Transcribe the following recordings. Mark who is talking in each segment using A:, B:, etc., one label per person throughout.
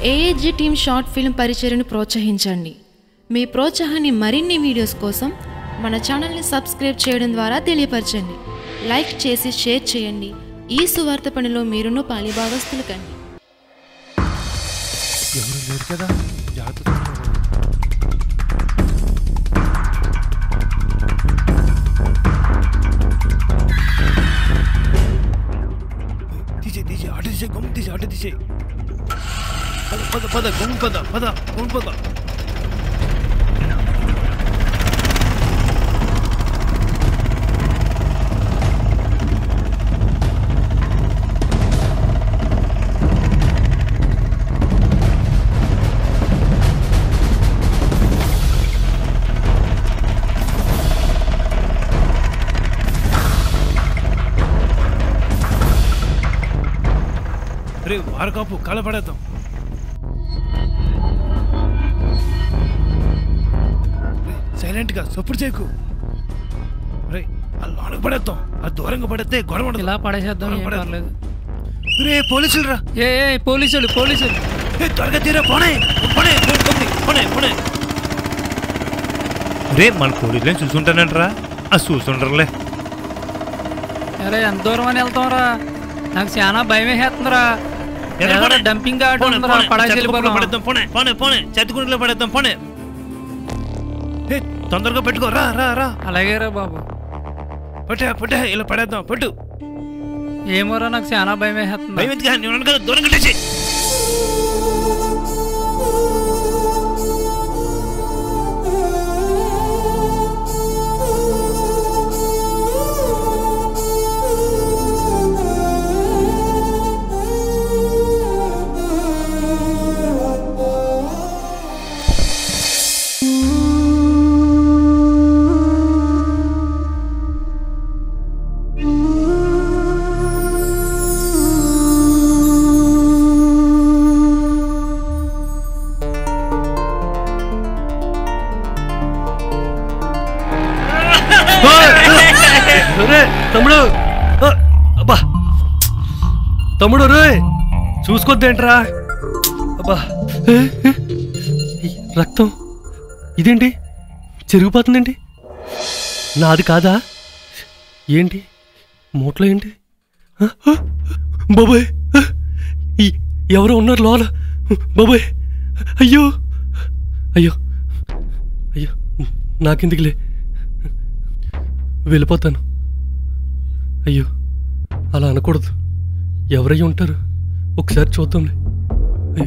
A: AAG team short film పరిచయను ప్రోత్సహించండి మీ ప్రోత్సాహాన్ని మరిన్ని వీడియోస్ కోసం మన ఛానల్ని సబ్స్క్రైబ్ చేయడం ద్వారా తెలియపరచండి లైక్ చేసి షేర్ చేయండి ఈ సువార్త పనిలో మీరును పాలిభాగస్తులు కండి
B: ఎవరు లేరు కదా జాగ్రత్త తీసే తీసే అటు తీసే గమ్ము తీసే అటు తీసే పద పద పద గమ్ము పద పద గమ్ము పద రే వారు కాపు కాల పడేద్దాం సైలెంట్గా సప్పుడు చేయకు రే ఆ లోనకు పడేద్దాం ఆ దూరంగా పడితే గొడవ ఉండదు.
C: ఇలా పడేసేద్దాం ఏం
B: పడేద్దాం.
C: పర్లేదు
B: రే పోలీసులు రా
C: ఏ ఏ పోలీసులు పోలీసులు
B: ఏ త్వరగా తీరా పోనే పోనే పోనే, పోనే పోనే
D: రే మన పోలీసులను చూసుంటానంటరా ఆ చూసుంటారులే
C: అరే ఎంత దూరం అని వెళ్తాంరా నాకు చాలా భయం వేసేస్తుందిరా
B: ఎర్ర పోనే.
C: డంపింగ్ ఆట
B: పోనే,
C: ఉందిరా
B: పోనే.
C: పడేసి
B: చెత్త కుప్పలో
C: వెళ్ళిపోదాం
B: పడేద్దాం పోనే పోనే పోనే చెత్తకుండలో పడేద్దాం పోనే ఏ తొందరగా పెట్టుకో రా రా రా
C: అలాగే రా బాబు
B: పట్టే పట్టే ఇలా పడేద్దాం పెట్టు
C: ఏమోరా నాకు చాలా భయం వేసేస్తుంది
B: భయం ఎందుకు నేను ఉన్నాను కదా దూరం కట్టేసి
E: రే తమ్ముడు ఆ, అబ్బా తమ్ముడు రే చూసుకోద్దేంట్రా అబ్బా ఏ, ఏ, ఈ రక్తం ఇదేంటి చెరిగిపోతుందేంటి నాది కాదా ఏంటి మూట్లో ఏంటి ఆ, ఆ, బాబాయ్ ఆ, ఈ- ఎవరో ఉన్నారు లోన బాబాయ్ అయ్యో అయ్యో అయ్యో నాకెందుకులే వెళ్ళిపోతాను అయ్యో అలా అనకూడదు ఎవరై ఉంటారు ఒకసారి చూద్దాంలే అయ్యో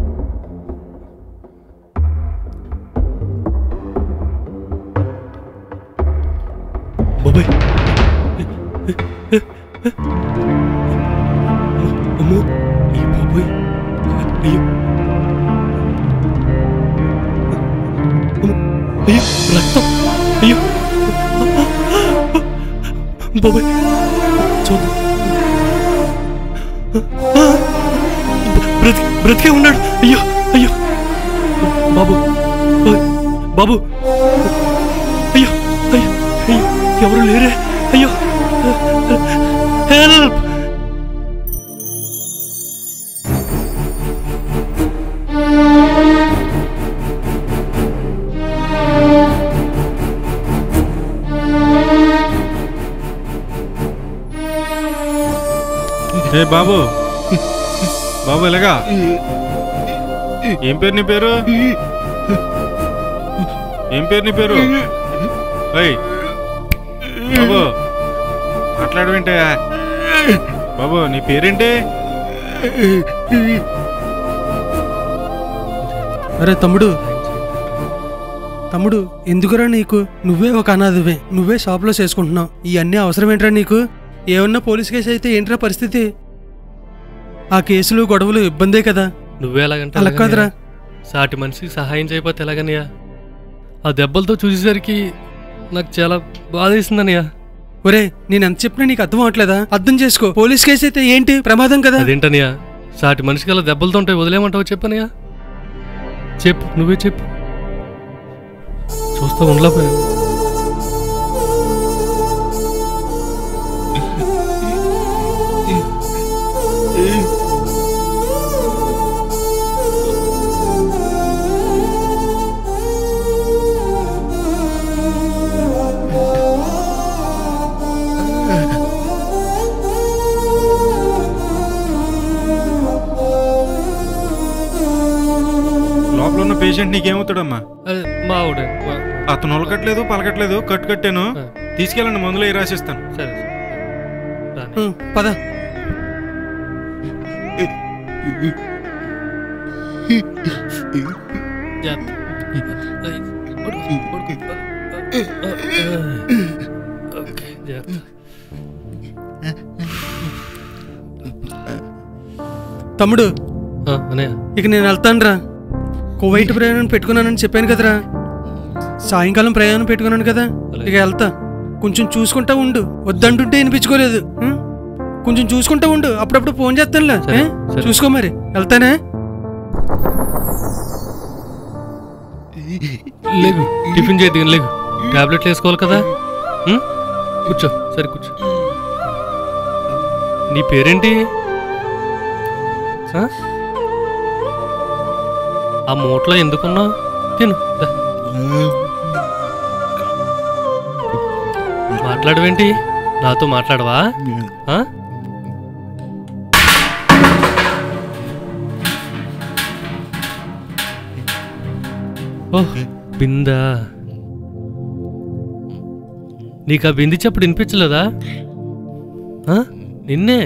E: బాబాయ్ అమ్మో ఈ బాబాయ్ అయ్యో అమ్మో, అయ్యో రక్తం అయ్యో బాబాయ్ చూద్దాం బ్రతి బ్రతికే ఉన్నాడు అయ్యో అయ్యో బాబు ఓయ్, బాబు అయ్యో అయ్యో అయ్యో ఎవరు లేరే అయ్యో హెల్ప్
D: ఏ బాబు బాబు ఇలాగా ఏం పేరు నీ పేరు ఏం పేరు నీ పేరు ఏయ్ బాబు మాట్లాడవేంటే బాబు నీ పేరేంటి
F: అరే తమ్ముడు తమ్ముడు ఎందుకురా నీకు నువ్వే ఒక అనాథవే నువ్వే షాప్లో చేసుకుంటున్నావు ఇవన్నీ అవసరం ఏంట్రా నీకు ఏమన్నా పోలీస్ కేసు అయితే ఏంట్రా పరిస్థితి ఆ కేసులు గొడవలు ఇబ్బందే కదా
E: నువ్వే ఎలాగంటే
F: అలా కాదురా
E: సాటి మనిషికి సహాయం చేయకపోతే ఎలాగనయ్యా ఆ దెబ్బలతో చూసేసరికి నాకు చాలా బాధ వేసిందనయ్యా
F: ఒరే నేను ఎంత చెప్పినా నీకు అర్థం అవట్లేదా అర్థం చేసుకో పోలీస్ కేసు అయితే ఏంటి ప్రమాదం కదా
E: అదేంటనయ్యా సాటి మనిషికి అలా దెబ్బలతో ఉంటాయి వదిలేమంటావు చెప్పనయ్యా చెప్పు నువ్వే చెప్పు చూస్తా ఉండలేకపోయాను
G: పేషెంట్ నీకేమవుతాడమ్మా
E: అదే మా ఆవిడ మా-
G: అతను ఉలకట్లేదు పలకట్లేదు కట్టు కట్టాను
E: ఆ.
G: తీసుకెళ్ళండి మందులో ఏ రాసిస్తాను
E: సరే సరే రాని.
F: ఉం, పద
E: జాగ్రత్త. ఐ, పడుకో, పడుకో. ఓకే, జాగ్రత్త.
F: తమ్ముడు
E: ఆ, అన్నయ్య
F: ఇక నేను వెళ్తానురా కువైట్ ప్రయాణం పెట్టుకున్నానని చెప్పాను కదరా సాయంకాలం ప్రయాణం పెట్టుకున్నాను కదా ఇక వెళ్తా కొంచెం చూసుకుంటా ఉండు వద్దంటుంటే వినిపించుకోలేదు ఉం? కొంచెం చూసుకుంటా ఉండు అప్పుడప్పుడు ఫోన్ చేస్తానులే
E: సరే,
F: ఏ?
E: సరే.
F: చూసుకో మరి వెళ్తానే
E: లేగు టిఫిన్ చేద్దాం లేగు టాబ్లెట్లు వేసుకోవాలి కదా ఉం? కూర్చో సరే కూర్చో నీ పేరేంటి ఆ? ఆ మూటలో ఎందుకున్నావు తిను దా. మాట్లాడవేంటి నాతో మాట్లాడవా ఆ? ఓహ్ బిందా నీకు ఆ బింది చెప్పుడు వినిపించలేదా ఆ? నిన్నే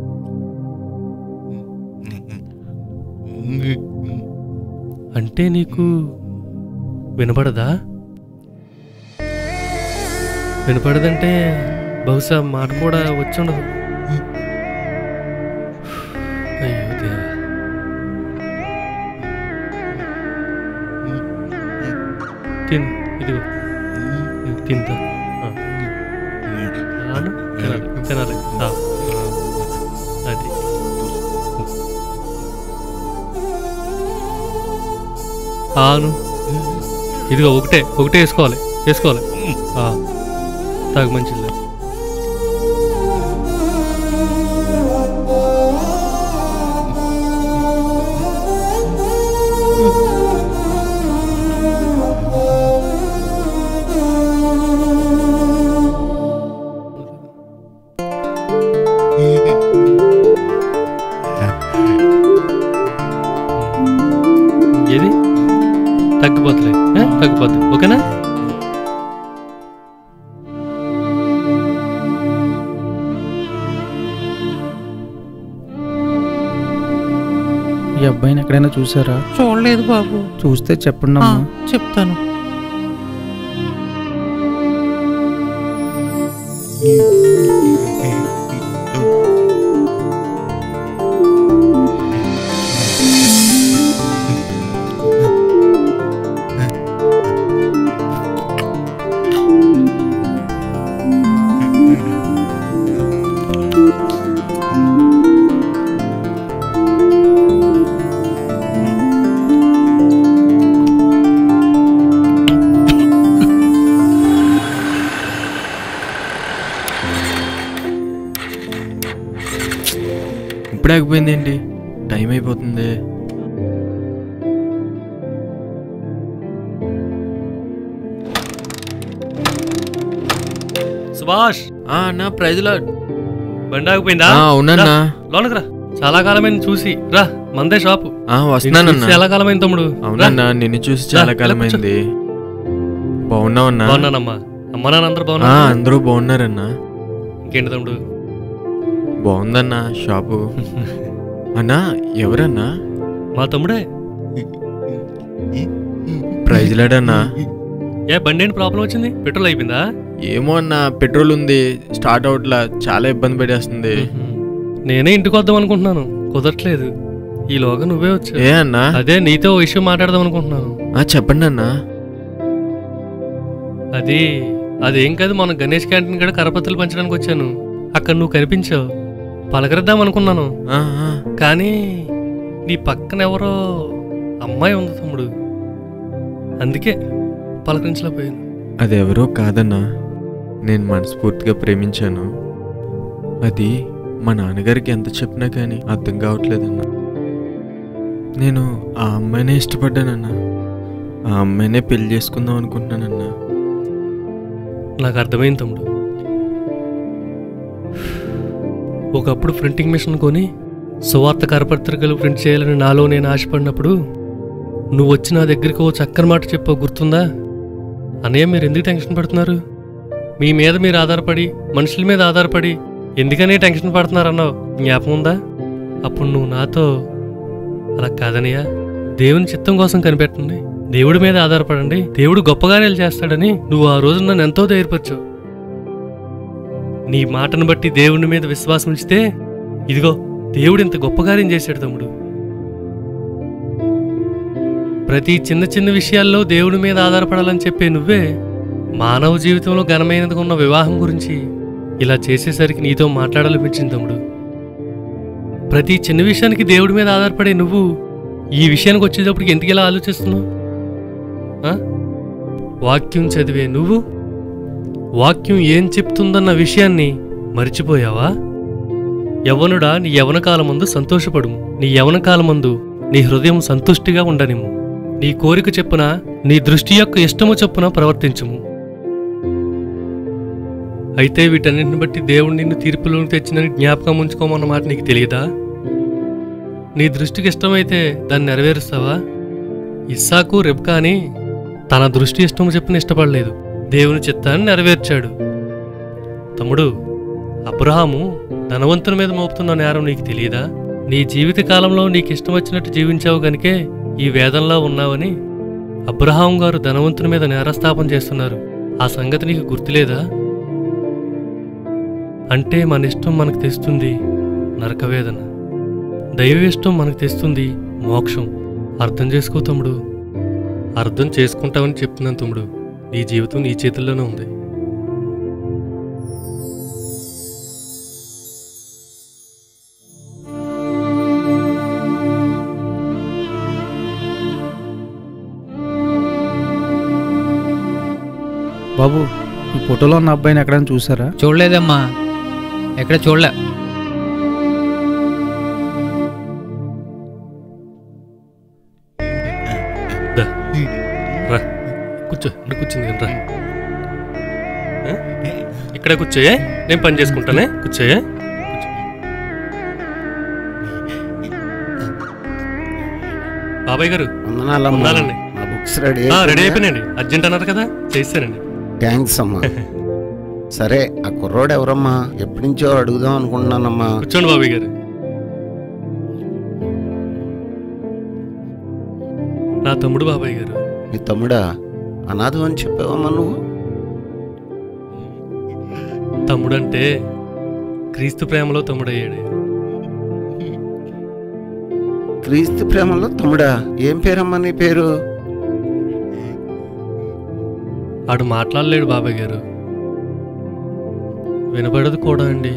E: అంటే నీకు వినపడదా వినపడదంటే బహుశా మాట కూడా వచ్చుండదు అయ్యో దేవా తిన్ ఇదిగో ఇది తింటా ఆ. ఆను, తినాలి తినాలి ఆ. అది ఆను ఇదిగో ఒకటే ఒకటే వేసుకోవాలి వేసుకోవాలి ఆ. తాగు మంచిది ఏది తగ్గిపోతులే ఏ? తగ్గిపోద్ది ఓకేనా
H: ఈ అబ్బాయిని ఎక్కడైనా చూసారా
I: చూడలేదు బాబు
H: చూస్తే చెప్పండి
I: ఆ,
H: అమ్మా
I: చెప్తాను
J: ఇప్పుడే ఆగిపోయింది ఏంటి టైం అయిపోతుంది
E: సుభాష్
J: ఆ అన్న ప్రైజ్లో
E: బండి ఆగిపోయిందా
J: అవునన్నా
E: రా, లోనకి రా చాలా కాలమైంది చూసి రా మందే షాపు
J: ఆ, వస్తున్నానన్నా.
E: నిన్ను చూసి చాలా కాలమైంది తమ్ముడు రా.
J: అవునన్నా నిన్ను చూసి చాలా
E: రా,
J: కాలమైంది బాగున్నావన్నా
E: బాగున్నానమ్మా అమ్మ నాన్న అందరూ
J: ఆ,
E: బాగున్నా
J: అందరూ బాగున్నారన్నా
E: ఇంకేంటి తమ్ముడు
J: బాగుందన్నా షాపు అన్నా ఎవరన్నా
E: మా తమ్ముడే
J: ప్రైజ్ లాడన్నా
E: ఏ బండి ఏంటి ప్రాబ్లం వచ్చింది పెట్రోల్ అయిపోయిందా
J: ఏమో అన్నా పెట్రోల్ ఉంది స్టార్ట్ అవట్లా చాలా ఇబ్బంది పెట్టేస్తుంది
E: నేనే ఇంటికి వద్దాం అనుకుంటున్నాను కుదరట్లేదు ఈలోగా నువ్వే వచ్చా
J: ఏ అన్నా
E: అదే నీతో ఓ విషయం మాట్లాడదాం అనుకుంటున్నాను
J: ఆ, చెప్పండి అన్నా
E: అది అదేం కాదు మన గణేష్ క్యాంటీన్ కూడా కరపత్తులు పంచడానికి వచ్చాను అక్కడ నువ్వు కనిపించావు పలకరిద్దాం అనుకున్నాను
J: ఆ, ఆ.
E: కానీ నీ పక్కన ఎవరో అమ్మాయి ఉంది తమ్ముడు అందుకే పలకరించలేకపోయాను
J: అదెవరో కాదన్నా నేను మనస్ఫూర్తిగా ప్రేమించాను అది మా నాన్నగారికి ఎంత చెప్పినా కానీ అర్థం కావట్లేదన్నా నేను ఆ అమ్మాయినే ఇష్టపడ్డానన్నా ఆ అమ్మాయినే పెళ్లి చేసుకుందాం అనుకుంటున్నానన్నా
E: నాకు అర్థమైంది తమ్ముడు ఒకప్పుడు ప్రింటింగ్ మిషన్ కొని సువార్త కరపత్రికలు ప్రింట్ చేయాలని నాలో నేను ఆశపడినప్పుడు నువ్వు వచ్చి నా దగ్గరికి ఓ చక్కని మాట చెప్పావు గుర్తుందా అన్నయ్య మీరు ఎందుకు టెన్షన్ పడుతున్నారు మీ మీద మీరు ఆధారపడి మనుషుల మీద ఆధారపడి ఎందుకని టెన్షన్ పడుతున్నారన్నావు జ్ఞాపకం ఉందా అప్పుడు నువ్వు నాతో అలా కాదనయ్య దేవుని చిత్తం కోసం కనిపెట్టండి దేవుడి మీద ఆధారపడండి దేవుడు గొప్పగానే చేస్తాడని నువ్వు ఆ రోజు నన్ను ఎంతో ధైర్యపరచావు నీ మాటను బట్టి దేవుని మీద విశ్వాసం ఉంచితే ఇదిగో దేవుడు ఇంత గొప్ప కార్యం చేశాడు తమ్ముడు ప్రతి చిన్న చిన్న విషయాల్లో దేవుడి మీద ఆధారపడాలని చెప్పే నువ్వే మానవ జీవితంలో ఘనమైనది ఉన్న వివాహం గురించి ఇలా చేసేసరికి నీతో మాట్లాడాలనిపించింది తమ్ముడు ప్రతి చిన్న విషయానికి దేవుడి మీద ఆధారపడే నువ్వు ఈ విషయానికి వచ్చేటప్పటికి ఎందుకు ఇలా ఆలోచిస్తున్నావు ఆ? వాక్యం చదివే నువ్వు వాక్యం ఏం చెప్తుందన్న విషయాన్ని మర్చిపోయావా యవ్వనుడా నీ యవన కాలమందు సంతోషపడుము నీ యవన కాలమందు నీ హృదయం సంతుష్టిగా ఉండనిము నీ కోరిక చెప్పున నీ దృష్టి యొక్క ఇష్టము చొప్పున ప్రవర్తించుము అయితే వీటన్నిటిని బట్టి దేవుడు నిన్ను తీర్పులోకి తెచ్చిందని జ్ఞాపకం ఉంచుకోమన్న మాట నీకు తెలియదా నీ దృష్టికి ఇష్టమైతే దాన్ని నెరవేరుస్తావా ఇస్సాకు రెబ్కా అని తన దృష్టి ఇష్టము చెప్పిన ఇష్టపడలేదు దేవుని చిత్తాన్ని నెరవేర్చాడు తమ్ముడు అబ్రహాము ధనవంతుని మీద మోపుతున్న నేరం నీకు తెలియదా నీ జీవిత కాలంలో నీకు ఇష్టం వచ్చినట్టు జీవించావు గనుకే ఈ వేదంలో ఉన్నావని అబ్రహాం గారు ధనవంతుని మీద నేరస్థాపన చేస్తున్నారు ఆ సంగతి నీకు గుర్తులేదా అంటే మన ఇష్టం మనకు తెస్తుంది నరకవేదన దైవ ఇష్టం మనకు తెస్తుంది మోక్షం అర్థం చేసుకో తమ్ముడు అర్థం చేసుకుంటావని చెప్తున్నాను తమ్ముడు నీ జీవితం నీ చేతుల్లోనే ఉంది
H: బాబు ఈ ఫోటోలో ఉన్న అబ్బాయిని ఎక్కడైనా చూసారా
C: చూడలేదమ్మా ఎక్కడ చూడలే
E: దా. రా కూర్చో ఇక్కడ కూర్చుంది రా ఆ? ఇక్కడే కూర్చోయే నేను పని చేసుకుంటానే కూర్చోయే కూర్చో. బాబాయ్ గారు
I: వందనాలమ్మా
E: వందనాలండి.
I: నా బుక్స్ రెడీ
E: ఆ, రెడీ అయిపోయినండి అర్జెంట్ అన్నారు కదా చేస్తానండి
I: థ్యాంక్స్ అమ్మా సరే ఆ కుర్రోడు ఎవరమ్మా ఎప్పటి నుంచో అడుగుదాం అనుకుంటున్నానమ్మా
E: కూర్చోండి బాబాయ్ గారు నా తమ్ముడు బాబాయ్ గారు
I: నీ తమ్ముడా అనాథం అని చెప్పావమ్మా నువ్వు
E: తమ్ముడంటే క్రీస్తు ప్రేమలో తమ్ముడయ్యాడు
I: క్రీస్తు ప్రేమలో తమ్ముడా ఏం పేరమ్మా నీ పేరు
E: ఆడు మాట్లాడలేడు బాబాయ్ గారు వినపడదు కూడా అండి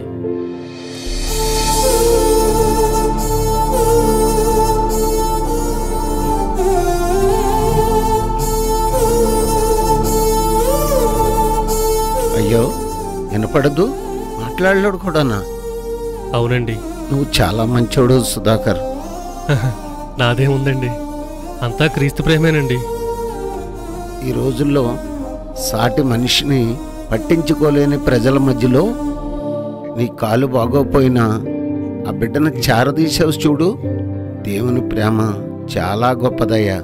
I: అయ్యో వినపడదు మాట్లాడలేడు కూడానా
E: అవునండి
I: నువ్వు చాలా మంచోడు సుధాకర్
E: నాదే ఉందండి అంతా క్రీస్తు ప్రేమేనండి
I: ఈ రోజుల్లో సాటి మనిషిని పట్టించుకోలేని ప్రజల మధ్యలో నీ కాలు బాగోపోయినా ఆ బిడ్డను చారదీసావు చూడు దేవుని ప్రేమ చాలా గొప్పదయ్యా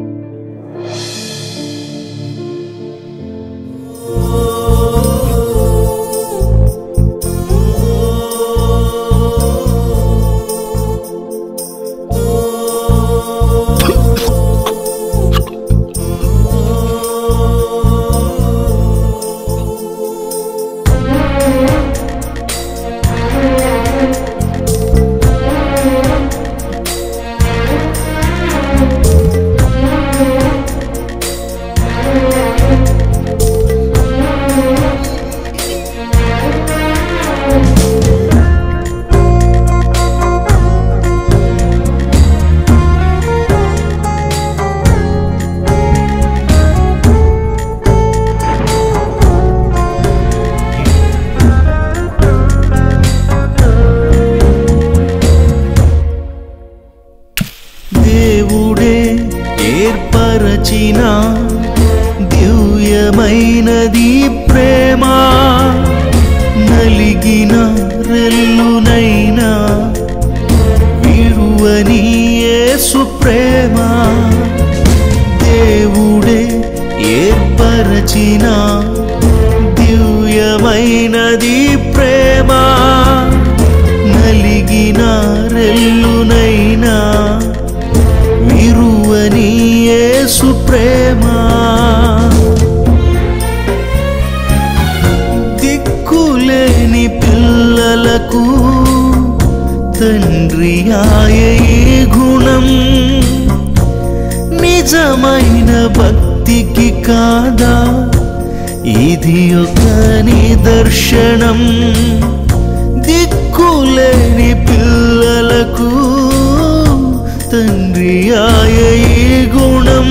K: దేవుడే ఏర్పరచిన దివ్యమైనది ప్రేమ నలిగిన రెల్లునైనా విడువని యేసు ప్రేమ పరచిన దివ్యమైనది ప్రేమ నలిగిన రెల్లునైనా విరువని యేసు ప్రేమ దిక్కులేని పిల్లలకు తండ్రి ఆయే గుణం నిజమైన భక్తికి కాదా ఇది ఒక నిదర్శనం దిక్కులేని పిల్లలకు తండ్రి ఆయే గుణం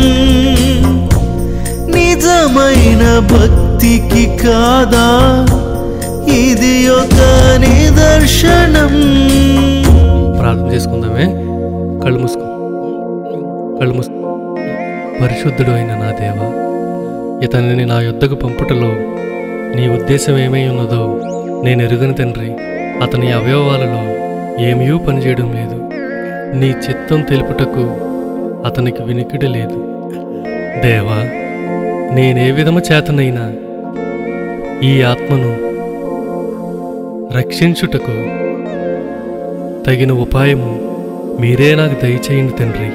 K: నిజమైన భక్తికి కాదా ఇది ఒక నిదర్శనం
E: ప్రార్థన చేసుకుందామే కళ్ళు మూసుకో కళ్ళు మూసుకో పరిశుద్ధుడు అయిన నా దేవ ఇతనిని నా యుద్ధకు పంపుటలో నీ ఉద్దేశం ఏమై ఉన్నదో నేను ఎరుగని తండ్రి అతని అవయవాలలో ఏమీ పనిచేయడం లేదు నీ చిత్తం తెలుపుటకు అతనికి వినికిడి లేదు దేవా నేనే విధము చేతనైనా ఈ ఆత్మను రక్షించుటకు తగిన ఉపాయము మీరే నాకు దయచేయండి తండ్రి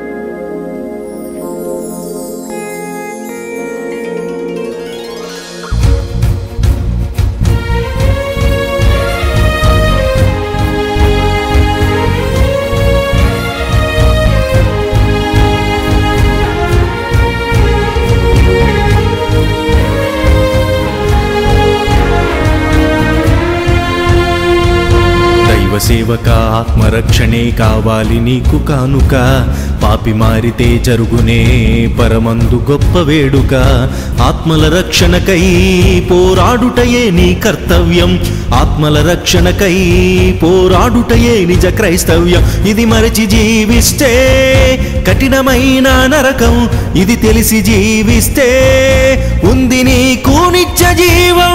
K: దైవ సేవక ఆత్మరక్షణే కావాలి నీకు కానుక పాపి మారితే జరుగునే పరమందు గొప్ప వేడుక ఆత్మల రక్షణకై పోరాడుటయే నీ కర్తవ్యం ఆత్మల రక్షణకై పోరాడుటయే నిజ క్రైస్తవ్యం ఇది మరచి జీవిస్తే కఠినమైన నరకం ఇది తెలిసి జీవిస్తే ఉంది నీకు నిత్య జీవం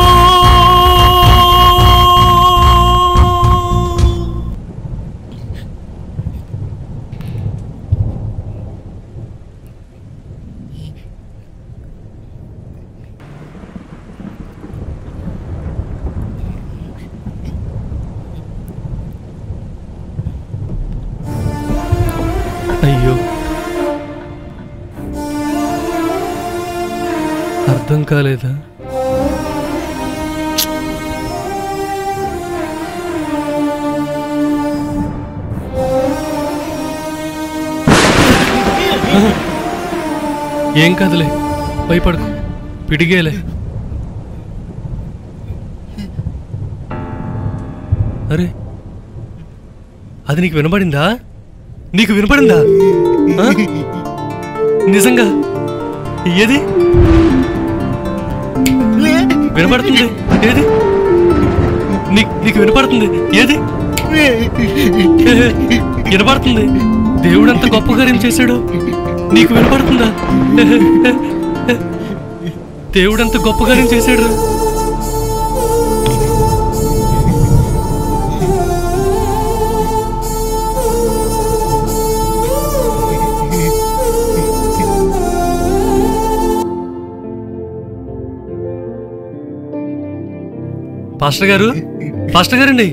E: అయ్యో అర్థం కాలేదా ఏం కదలే భయపడకు పిడిగేలే అరే అది నీకు వినబడిందా నీకు వినపడిందా ఆ? నిజంగా ఏది వినపడుతుంది ఏది నీ- నీకు వినపడుతుంది ఏది వినపడుతుంది దేవుడు అంత గొప్ప కార్యం చేశాడు నీకు వినపడుతుందా దేవుడు అంత గొప్ప కార్యం చేశాడు పాస్టర్ గారు పాస్టర్ గారండి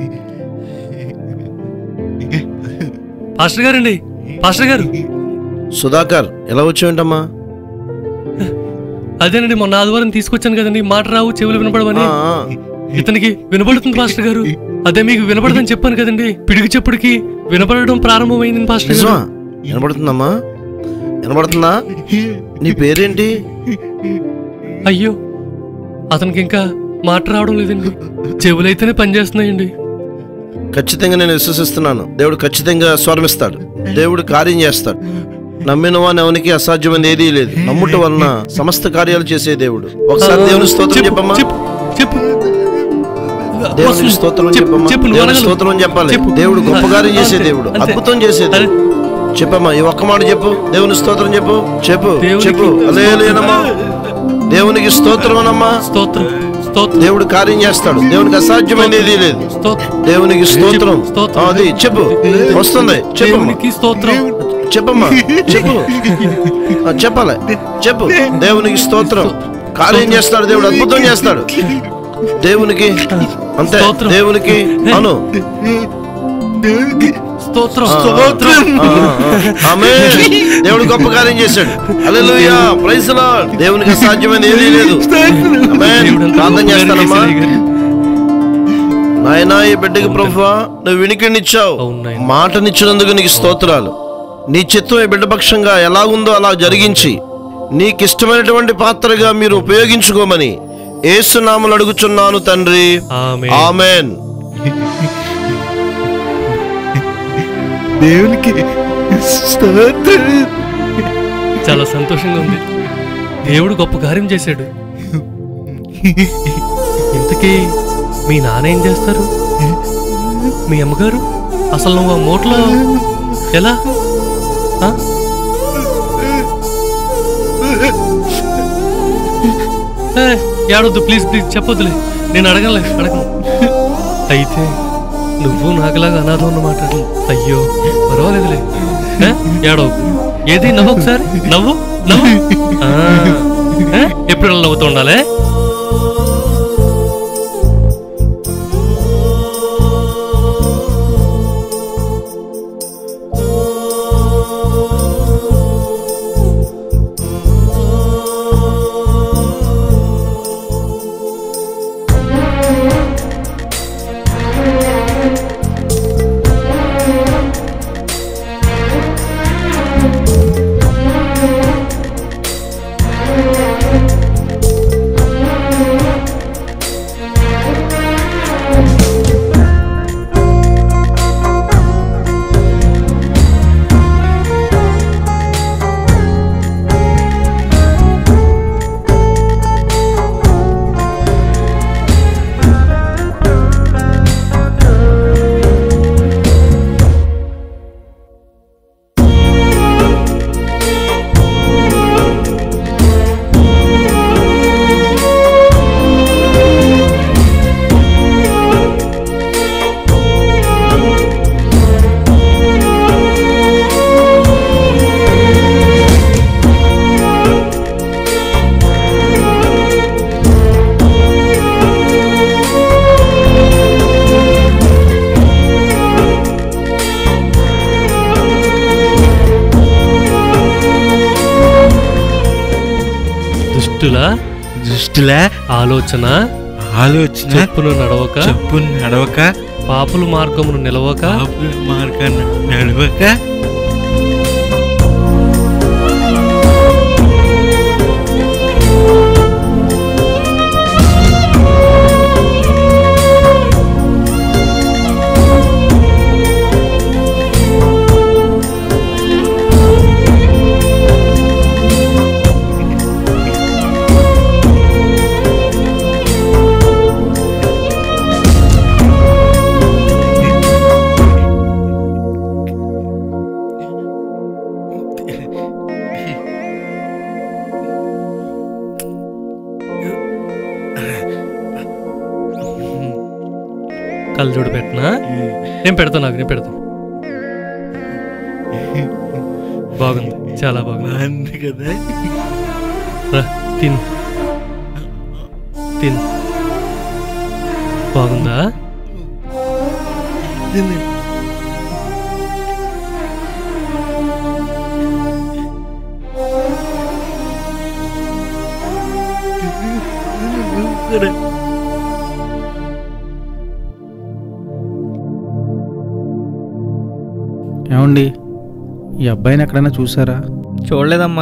E: పాస్టర్ గారండి పాస్టర్ గారు
I: సుధాకర్ ఎలా వచ్చావేంటమ్మా
E: అదేనండి మొన్న ఆదివారం తీసుకొచ్చాను కదండి మాట రావు చెవులు వినపడమని ఇతనికి వినపడుతుంది పాస్టర్ గారు అదే మీకు వినపడదని చెప్పాను కదండి పిడికి చెప్పుడికి వినపడడం ప్రారంభమైంది పాస్టర్
I: నిజమా
E: గారు
I: వినపడుతుందమ్మా వినపడుతుందా నీ పేరేంటి
E: అయ్యో అతనికి ఇంకా మాట రావడం లేదండి చెవులైతేనే పనిచేస్తున్నాయండి
I: ఖచ్చితంగా నేను విశ్వసిస్తున్నాను దేవుడు ఖచ్చితంగా స్వరమిస్తాడు దేవుడు కార్యం చేస్తాడు నమ్మిన వాని ఎవనికి అసాధ్యమైనది ఏదీ లేదు నమ్ముట వలన సమస్త కార్యాలు చేసే దేవుడు ఒకసారి దేవుని స్తోత్రం చెప్పమ్మా
E: చెప్పు
I: దేవుని స్తోత్రం చెప్పమ్మా
E: చెప్పు, నువ్వు
I: దేవుని
E: అనగలవు.
I: స్తోత్రం చెప్పాలి
E: చెప్పు.
I: దేవుడు గొప్ప కార్యం చేసే
E: అంతే,
I: దేవుడు
E: అంతే.
I: అద్భుతం చేసే దేవుడు చెప్పమ్మా ఈ ఒక్క మాట చెప్పు దేవుని స్తోత్రం చెప్పు చెప్పు చెప్పు అలేలేనమ్మా దేవునికి స్తోత్రం అనమ్మా
E: స్తోత్రం
I: దేవుడు కార్యం చేస్తాడు దేవునికి అసాధ్యమైనది ఏదీ లేదు దేవునికి స్తోత్రం అది చెప్పు వస్తుంది చెప్పు
E: దేవునికి స్తోత్రం
I: చెప్పమ్మా చెప్పు ఆ, చెప్పాలి చెప్పు దేవునికి స్తోత్రం కార్యం చేస్తాడు దేవుడు అద్భుతం చేస్తాడు దేవునికి అంతే దేవునికి అను
E: స్తోత్రం
I: స్తోత్రం దేవుడు గొప్ప కార్యం చేశాడు హల్లెలూయా ప్రైజ్ లార్డ్ దేవునికి అసాధ్యమైనది ఏదీ లేదు ఆమేన్ ప్రార్థన చేస్తానమ్మా నాయనా ఈ బిడ్డకి ప్రభువా నువ్వు వినికినిచ్చావు మాటనిచ్చినందుకు నీకు స్తోత్రాలు నీ చిత్తం ఈ బిడ్డ పక్షంగా ఎలా ఉందో అలా జరిగించి నీకిష్టమైనటువంటి పాత్రగా మీరు ఉపయోగించుకోమని ఏసునామలు అడుగుచున్నాను తండ్రి ఆమెన్
K: దేవునికి
E: చాలా సంతోషంగా ఉంది దేవుడు గొప్ప కార్యం చేశాడు ఇంతకీ మీ నాన్న ఏం చేస్తారు మీ అమ్మగారు అసలు నువ్వు ఆ మూటలో ఎలా ఆ? ఏ, ఏడొద్దు ప్లీజ్ ప్లీజ్ చెప్పొద్దులే నేను అడగలే అడగను అయితే నువ్వు నాకులాగా అనాథం అన్నమాట అయ్యో పర్వాలేదులే ఏ, ఏడవకు ఏది నవ్వు ఒకసారి నవ్వు నవ్వు ఆ, ఏ, ఎప్పుడు ఇలా నవ్వుతూ ఉండాలి దుష్టుల
K: దుష్టుల
E: ఆలోచన
K: ఆలోచన
E: చెప్పును నడవక
K: చెప్పును నడవక
E: పాపుల మార్గమును నిలవక
K: మార్గాన్ని నడవక
E: కళ్ళజోడు పెట్టనా నేను పెడతాను నాకు నేను పెడతాను బాగుంది చాలా బాగుంది
K: బాగుంది కదా
E: రా తిను తిను బాగుందా
H: ఏమండి ఈ అబ్బాయిని ఎక్కడైనా చూసారా
C: చూడలేదమ్మా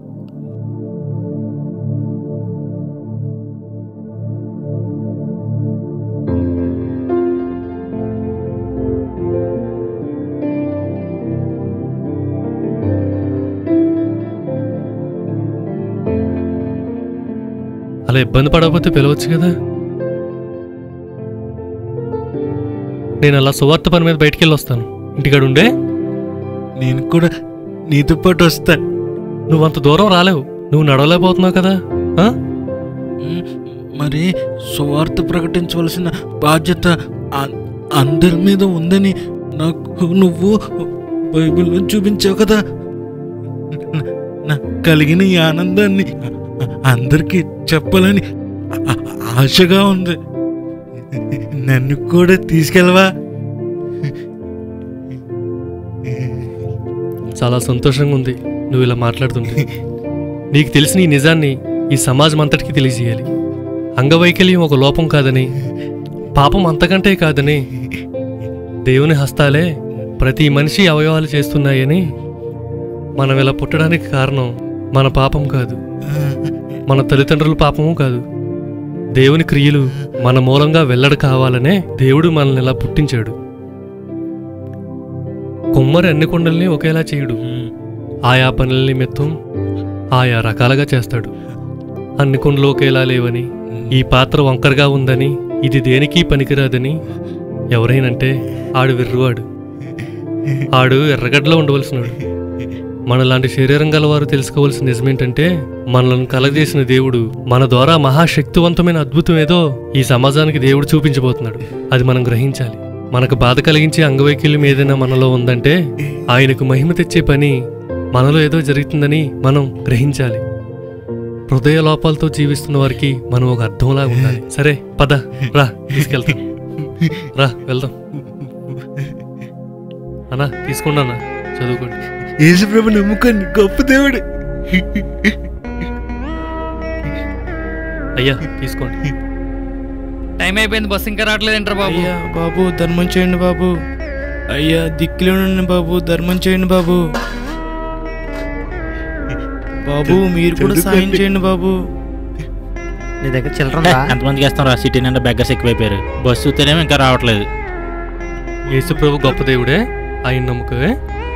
E: అలా ఇబ్బంది పడకపోతే పిలవచ్చు కదా నేను అలా సువార్త పని మీద బయటికి వెళ్ళి వస్తాను ఇంటికాడ ఉండే
K: నేను కూడా నీతో పాటు వస్తా
E: నువ్వు అంత దూరం రాలేవు నువ్వు నడవలేకపోతున్నావు కదా ఆ?
K: మరి సువార్త ప్రకటించవలసిన బాధ్యత అ- అందరి మీద ఉందని నాకు నువ్వు బైబిల్లో చూపించావు కదా నా- నాకు కలిగిన ఈ ఆనందాన్ని అందరికీ చెప్పాలని ఆ- ఆశగా ఉంది నన్ను కూడా తీసుకెళ్ళవా
E: చాలా సంతోషంగా ఉంది నువ్వు ఇలా మాట్లాడుతుంటే నీకు తెలిసిన ఈ నిజాన్ని ఈ సమాజం అంతటికి తెలియజేయాలి అంగవైకల్యం ఒక లోపం కాదని పాపం అంతకంటే కాదని దేవుని హస్తాలే ప్రతి మనిషి అవయవాలు చేస్తున్నాయని మనం ఇలా పుట్టడానికి కారణం మన పాపం కాదు మన తల్లిదండ్రుల పాపము కాదు దేవుని క్రియలు మన మూలంగా వెల్లడి కావాలనే దేవుడు మనల్ని ఇలా పుట్టించాడు కుమ్మరి అన్ని కొండల్ని ఒకేలా చేయడు ఆయా పనుల నిమిత్తం ఆయా రకాలుగా చేస్తాడు అన్ని కొండలు ఒకేలా లేవని ఈ పాత్ర వంకరగా ఉందని ఇది దేనికి పనికిరాదని ఎవరైనంటే ఆడు వెర్రువాడు ఆడు ఎర్రగడ్డలో ఉండవలసినాడు మనలాంటి శరీరం గలవారు తెలుసుకోవాల్సిన నిజమేంటంటే మనలను కలగజేసిన దేవుడు మన ద్వారా మహాశక్తివంతమైన అద్భుతం ఏదో ఈ సమాజానికి దేవుడు చూపించబోతున్నాడు అది మనం గ్రహించాలి మనకు బాధ కలిగించే అంగవైకల్యం ఏదైనా మనలో ఉందంటే ఆయనకు మహిమ తెచ్చే పని మనలో ఏదో జరుగుతుందని మనం గ్రహించాలి హృదయ లోపాలతో జీవిస్తున్న వారికి మనం ఒక అర్థంలా ఉండాలి సరే పద రా తీసుకెళ్తాం రా వెళ్దాం అన్నా తీసుకోండి అన్న చదువుకోండి
K: యేసుప్రభు నమ్ముకొని గొప్ప దేవుడు
E: అయ్యా తీసుకోండి
C: టైం అయిపోయింది బస్సు ఇంకా రావట్లేదంటారా బాబు
J: అయ్యా బాబు ధర్మం చేయండి బాబు అయ్యా దిక్కులేనండి బాబు ధర్మం చేయండి బాబు బాబు మీరు కూడా సాయం చేయండి బాబు
H: నీ దగ్గర చిల్లర ఎంతమందికి వేస్తాం రా సిటీ నిండా బెగ్గర్స్ ఎక్కువైపోయారు బస్సు చూస్తేనేమో ఇంకా రావట్లేదు
E: యేసు ప్రభు గొప్ప దేవుడే ఆయన నమ్ముకవే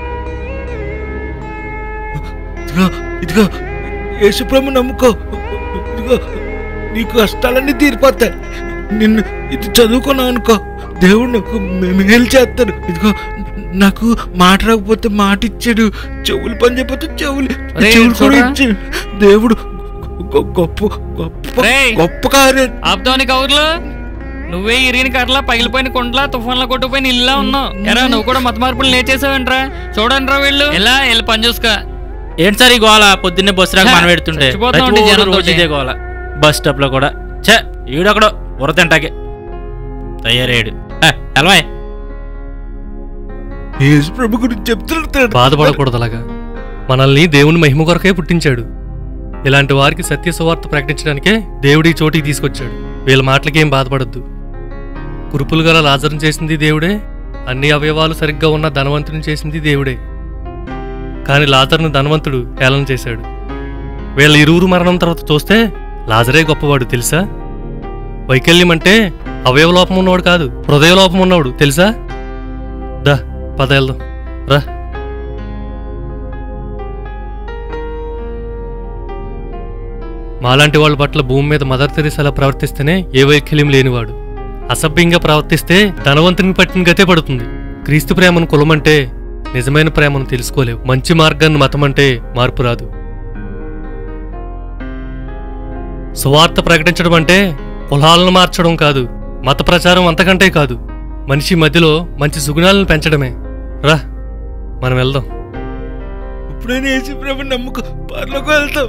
K: ఇదిగో ఇదిగో యేసుప్రభు నమ్ముకో ఇదిగో నీకు కష్టాలన్నీ తీరిపోతాయి నిన్ను ఇది చదువుకున్నావు అనుకో దేవుడు నాకు మే- మేలు చేస్తాడు ఇదిగో నాకు మాట రాకపోతే మాట ఇచ్చాడు చెవులు పని చెప్పితే చెవులు
C: రేయ్,
K: చెవులు కూడా
C: చూడరా?
K: ఇచ్చాడు దేవుడు గొ- గొప్ప గొప్ప
C: రేయ్.
K: గొప్ప కార్యం
C: ఆపుతావని కవర్లు నువ్వే ఇరిగిన కట్లా పగిలిపోయిన కొండలా తుఫాన్లో కొట్టుకుపోయిన ఇల్లా ఉన్నావు ఎరా నువ్వు కూడా మత మార్పులు నేర్చేసావంట్రా చూడండి రా వీళ్ళు ఎలా వెళ్ళి పని చూసుకో
H: ఏంటి సార్ ఈ గోల పొద్దున్నే బస్సు రాక
C: ఛ,
H: మనం పెడుతుంటే
C: చచ్చిపోతా
H: ప్రతి
C: ఉంటే
H: ఊరు
C: జనంతోటి.
H: రోజు ఇదే గోల బస్ స్టాప్ లో కూడా ఛే ఈడొకడు ఉర తింటాకే తయారయ్యాడు ఎలవాయ్
K: యేసుప్రభు గురించి చెప్తున్నాడు
E: బాధపడకూడదు అలాగా మనల్ని దేవుని మహిమ కొరకే పుట్టించాడు ఇలాంటి వారికి సత్య సువార్త ప్రకటించడానికే దేవుడి చోటికి తీసుకొచ్చాడు వీళ్ళ మాటలకేం బాధపడద్దు కురుపులు గల లాజరం చేసింది దేవుడే అన్ని అవయవాలు సరిగ్గా ఉన్న ధనవంతుని చేసింది దేవుడే కాని లాజర్ను ధనవంతుడు హేళన చేశాడు వీళ్ళ ఇరువురు మరణం తర్వాత చూస్తే లాజరే గొప్పవాడు తెలుసా వైకల్యం అంటే అవయవలోపం ఉన్నవాడు కాదు హృదయలోపం ఉన్నవాడు తెలుసా దా పద వెళ్దాం రా మాలాంటి వాళ్ళ పట్ల భూమి మీద మదర్ తెరిసేలా ప్రవర్తిస్తేనే ఏ వైకల్యం లేనివాడు అసభ్యంగా ప్రవర్తిస్తే ధనవంతుని పట్టిన గతే పడుతుంది క్రీస్తు ప్రేమను కులమంటే నిజమైన ప్రేమను తెలుసుకోలేవు మంచి మార్గాన్ని మతమంటే మార్పు రాదు సువార్త ప్రకటించడం అంటే కులాలను మార్చడం కాదు మత ప్రచారం అంతకంటే కాదు మనిషి మధ్యలో మంచి సుగుణాలను పెంచడమే రా మనం వెళ్దాం
K: ఇప్పుడైనా యేసుప్రభు నమ్ముకో పర్లోకి వెళ్తాం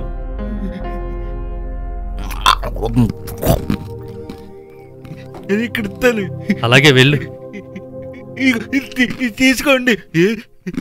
K: నేను ఇక్కడ ఇస్తాను
E: అలాగే వెళ్ళు
K: ఇగో ఇది తీ- ఇది తీసుకోండి ఏ-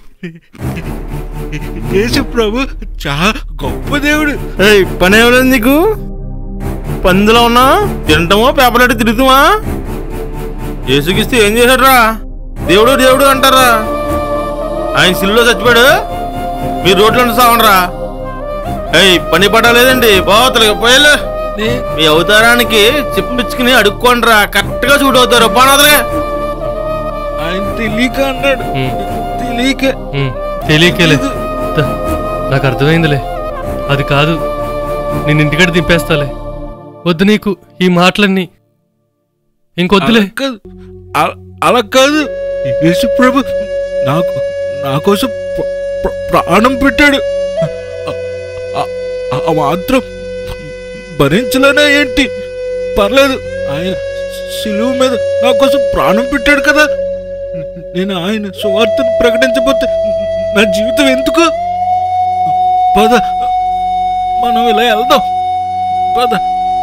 K: యేసు ప్రభు చాలా గొప్ప దేవుడు
I: ఏయ్ పని ఏమలేదు నీకు పందులో ఉన్నా తింటామో పేపర్ అట్టి తిరుగుతామా ఏసుకిస్తే ఏం చేశాడురా దేవుడు దేవుడు అంటారా ఆయన సిల్లులో చచ్చిపోయాడు మీరు రోడ్లు సావండ్రా ఏయ్ పని పడలేదండి పోతలకి పోయలే మీ అవతారానికి చెప్పించుకుని అడుక్కోండిరా కరెక్ట్ గా చూడు అవుతారు పోనవతలే
K: ఆయన తెలియక అన్నాడు
E: ఉమ్,
K: తెలియక
E: ఉమ్, తెలియకేలే ద, నాకు అర్థమైందిలే అది కాదు నేను ఇంటికాడ దింపేస్తాలే వద్దు నీకు ఈ మాటలన్నీ ఇంకొద్దులే
K: అలా కాదు అలా- అలా కాదు యేసు ప్రభు నాకు నా కోసం ప్ర- ప్ర- ప్రాణం పెట్టాడు ఆ- ఆ- ఆ మాత్రం భరించలేనా ఏంటి పర్లేదు ఆయన సిలువు మీద నా కోసం ప్రాణం పెట్టాడు కదా నేను ఆయన సువార్తను ప్రకటించబోతే నా జీవితం ఎందుకు పద మనం ఇలా వెళ్దాం పద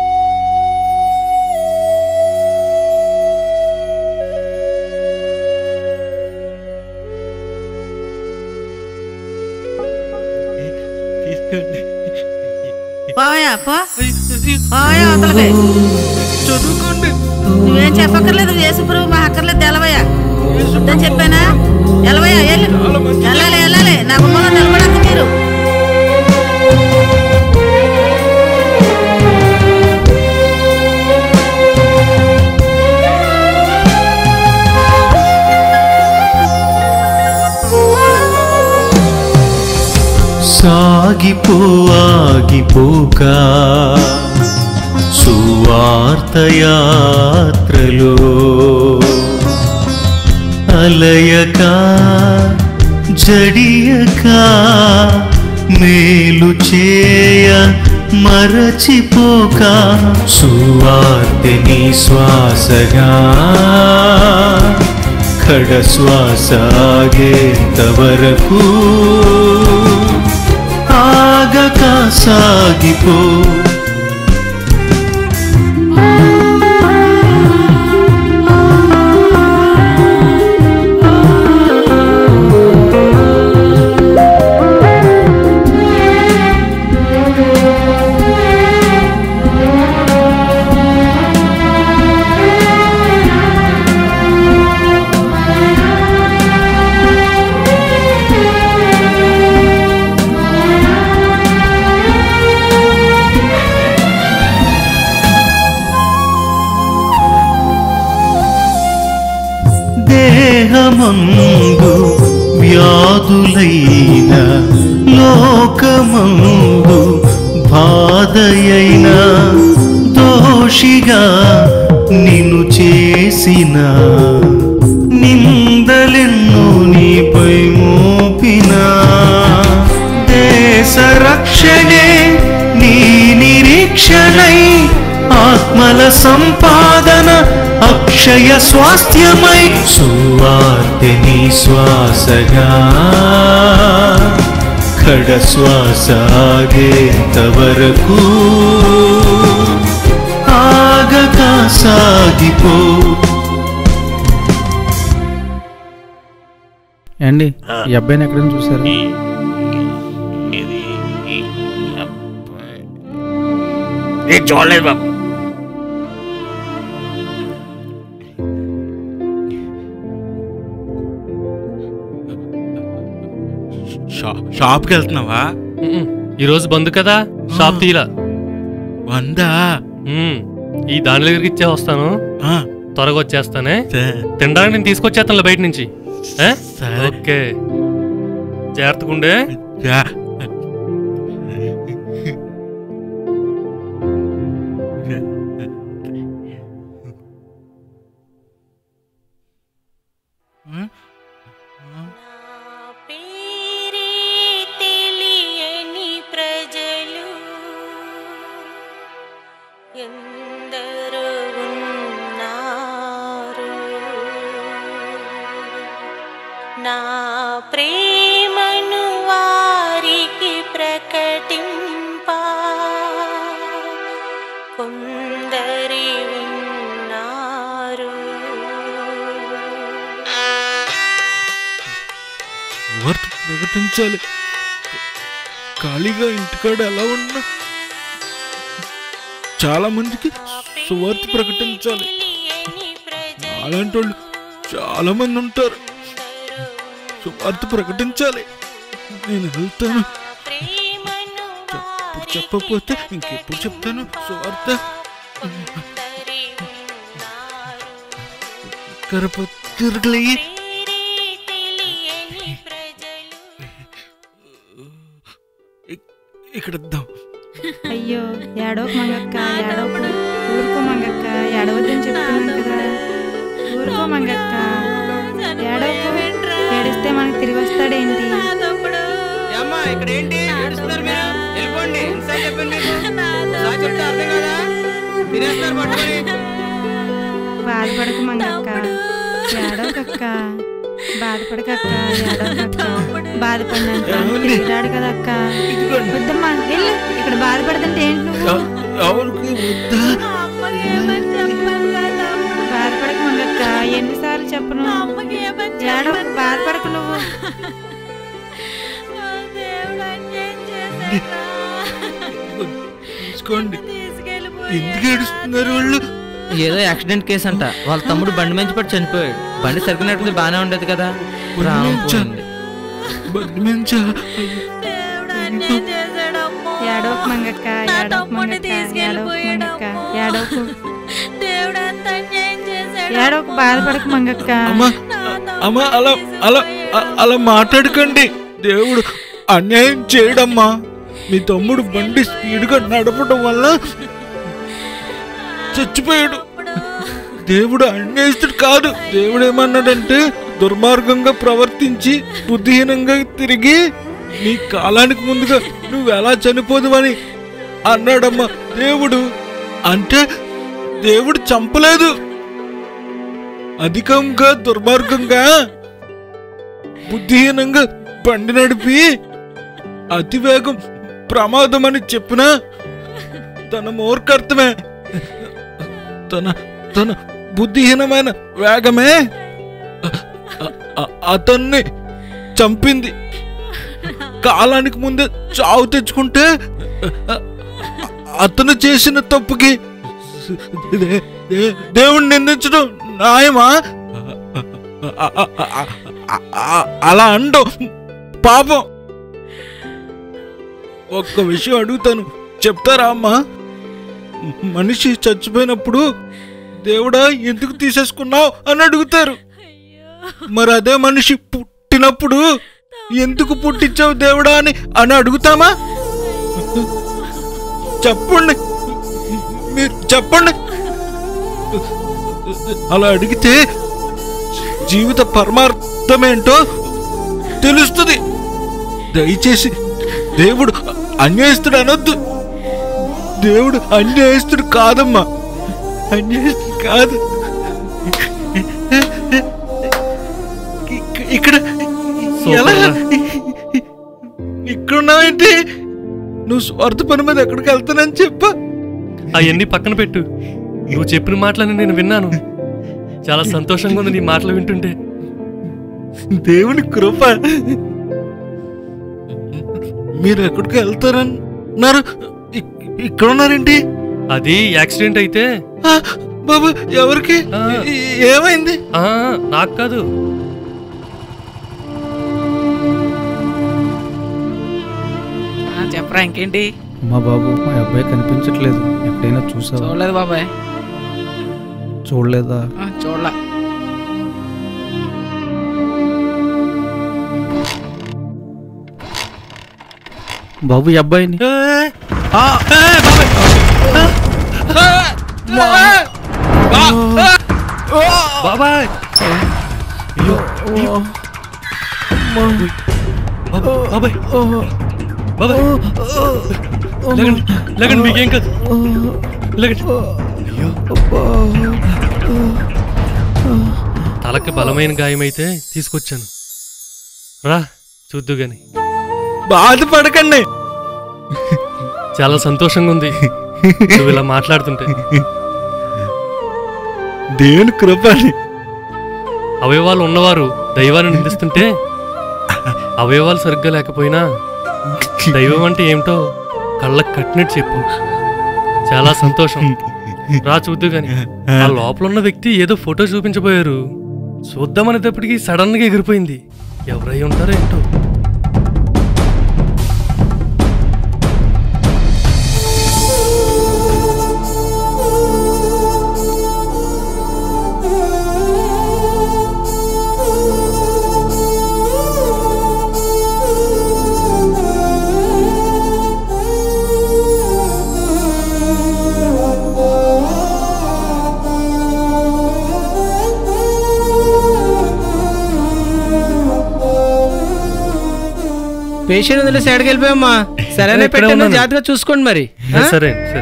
K: తీసుకోండి
L: పోయా పో పోయా అవతలకి
K: చదువుకోండి
L: నువ్వేం చెప్పక్కర్లేదు యేసుప్రభు మా అక్కర్లేదు తెలవయ్యా నేను చెప్పానా ఎలవయ్యా వెళ్ళు వెళ్ళాలి వెళ్ళాలి నా గుమ్మంలో నిలబడద్దు మీరు
M: సాగిపో ఆగిపోక సువార్తయాత్రలో అలయక జడియక మేలు చేయ మరచిపోక సువార్తని శ్వాసగా కడ శ్వాస ఆగేంత వరకు ఆగక సాగిపో దేహమందు వ్యాధులైన లోకమందు బాధయైన దోషిగా నిన్ను చేసిన నిందలెన్నో నీపై మోపిన దేశ రక్షణే నీ నిరీక్షణై ఆత్మల సంపాదన అక్షయ స్వాస్థ్యమై సువార్తెని శ్వాసగా కడ శ్వాస ఆగేంత వరకు ఆగక సాగిపో
J: అండి ఈ అబ్బాయిని ఎక్కడైనా చూసారు
H: నేను చూడలేదు బాబు
G: షా- షాప్కి వెళ్తున్నావా
E: ఉమ్మ్. ఈరోజు బంద్ కదా షాప్ తీలా
G: వందా
E: ఉమ్. ఈ దాని దగ్గరికి ఇచ్చే వస్తాను
G: ఆ,
E: త్వరగా వచ్చేస్తానే
G: సరే.
E: తినడానికి నేను తీసుకొచ్చేస్తాను బయట నుంచి ఏ?
G: సరే.
E: ఓకే జాగ్రత్తగా ఉండే
G: యా.
N: తెలియని ప్రజలు ఎందరో ఉన్నారు నా ప్రేమను వారికి ప్రకటింప కొందరి ఉన్నారు
K: వార్త ప్రకటించాలి ఖాళీగా ఇంటికాడ ఎలా ఉన్నా చాలా మందికి సువార్త ప్రకటించాలి అలాంటి వాళ్ళు చాలా మంది ఉంటారు సువార్త ప్రకటించాలి నేను వెళ్తాను ఇప్పుడు చెప్పకపోతే ఇంకెప్పుడు చెప్తాను సువార్త కరపత్రికలే ఇక్కడ ఇద్దాం
O: అయ్యో ఏడవకు మంగక్క ఏడవకు ఊరుకో మంగక్క ఏడవద్దని చెప్తున్నాను కదా ఊరుకో మంగక్క ఏడవకు ఏడిస్తే మనకి తిరిగి వస్తాడేంటి
B: అమ్మా ఇక్కడ ఏంటి ఏడుస్తున్నారు మీరు వెళ్ళిపోండి ఇన్సైడ్ చెప్పండి మీకు ఒకసారి చెప్తే అర్థం కదా తినేస్తున్నారు పట్టుకొని
O: బాధపడకు మంగక్క ఏడవకక్క బాధపడకక్క ఏడవకక్క బాధపడినంత తిరిగిరాడు కదా అక్క వద్దమ్మా వెళ్ళు ఇక్కడ బాధపడదంటే ఏంటి నువ్వు
K: ఎవరికి వద్దా
O: బాధపడక మంగక్క ఎన్నిసార్లు చెప్పను ఏడవ బాధపడక నువ్వు
K: తీసుకోండి ఎందుకు ఏడుస్తున్నారు వాళ్ళు
P: ఏదో యాక్సిడెంట్ కేసు అంట వాళ్ళ తమ్ముడు బండి మంచి పడి చనిపోయాడు బండి సరిగ్గా నడిపితే బాగానే ఉండేది కదా ప్రాణం పోయింది
K: బండి మంచా
O: ఏడవకు మంగక్క ఏడవకు మంగక్క ఏడవకు మంగక్క ఏడవకు ఏడవకు బాధపడకు మంగక్క
K: అమ్మా అమ్మా అలా అలా అ- అలా మాట్లాడకండి దేవుడు అన్యాయం చేయడమ్మా మీ తమ్ముడు బండి స్పీడ్గా నడపడం వల్ల చచ్చిపోయాడు దేవుడు అన్యాయస్తుడు కాదు దేవుడు ఏమన్నాడంటే దుర్మార్గంగా ప్రవర్తించి బుద్ధిహీనంగా తిరిగి నీ కాలానికి ముందుగా నువ్వు ఎలా చనిపోదువని అన్నాడమ్మా దేవుడు అంటే దేవుడు చంపలేదు అధికంగా దుర్మార్గంగా బుద్ధిహీనంగా బండి నడిపి అతివేగం ప్రమాదం అని చెప్పిన తన మూర్ఖర్థమే తన తన బుద్ధిహీనమైన వేగమే అ- అ- అతన్ని చంపింది కాలానికి ముందే చావు తెచ్చుకుంటే అ- అతను చేసిన తప్పుకి దే- దే- దేవుణ్ణి నిందించడం న్యాయమా అ- అ- అ- అ- అ- అలా అండు పాపం ఒక్క విషయం అడుగుతాను చెప్తారా అమ్మా మనిషి చచ్చిపోయినప్పుడు దేవుడా ఎందుకు తీసేసుకున్నావు అని అడుగుతారు మరి అదే మనిషి పుట్టినప్పుడు ఎందుకు పుట్టించావు దేవుడా అని అని అడుగుతామా చెప్పండి మీరు చెప్పండి అలా అడిగితే జీవిత పరమార్థమేంటో తెలుస్తుంది దయచేసి దేవుడు అన్యాయస్తుడు అనొద్దు దేవుడు అన్యాయస్తుడు కాదమ్మా అన్యాయస్తుడు కాదు ఇక్క- ఇక్కడ ఎలా ఇక్కడున్నావేంటి నువ్వు స్వార్థ పని మీద ఎక్కడికి వెళ్తానని చెప్పా
E: అవన్నీ పక్కన పెట్టు నువ్వు చెప్పిన మాటలని నేను విన్నాను చాలా సంతోషంగా ఉంది నీ మాటలు వింటుంటే
K: దేవుని కృప మీరు ఎక్కడికి వెళ్తారన్నారు ఇక్- ఇక్కడ ఉన్నారేంటి
E: అది యాక్సిడెంట్ అయితే
K: ఆ, బాబు ఎవరికి ఏ- ఏమైంది
E: ఆ, నాకు కాదు
Q: చెప్పరా ఇంకేంటి
R: మా బాబు మా అబ్బాయి కనిపించట్లేదు ఎక్కడైనా చూసావా
Q: చూడలేదు బాబాయ్
R: చూడలేదా
Q: ఆ, చూడలా
R: బాబు ఈ అబ్బాయిని
E: బాబాయ్ బాబాయ్ బాబాయ్ లేకండి లేకండి మీకేం కాదు లేకండి తలకి బలమైన గాయమైతే తీసుకొచ్చాను రా చూద్దు గాని
K: బాధపడకండి
E: చాలా సంతోషంగా ఉంది నువ్వు ఇలా మాట్లాడుతుంటే
K: దేవుని కృప అని
E: అవయవాలు ఉన్నవారు దైవాన్ని నిందిస్తుంటే అవయవాలు సరిగ్గా లేకపోయినా దైవం అంటే ఏమిటో కళ్ళకు కట్టినట్టు చెప్పు చాలా సంతోషం రా చూద్దు గాని ఆ లోపల ఉన్న వ్యక్తి ఏదో ఫోటో చూపించబోయారు చూద్దామనేటప్పటికి సడన్ గా ఎగిరిపోయింది ఎవరై ఉంటారో ఏంటో
P: పేషెంట్ వదిలే సైడ్కి వెళ్ళిపోయామ్మా సరేనే
E: ఇక్కడే
P: పెట్టాను
E: ఉన్నాను.
P: జాగ్రత్తగా చూసుకోండి మరి ఆ?
E: సరే సరే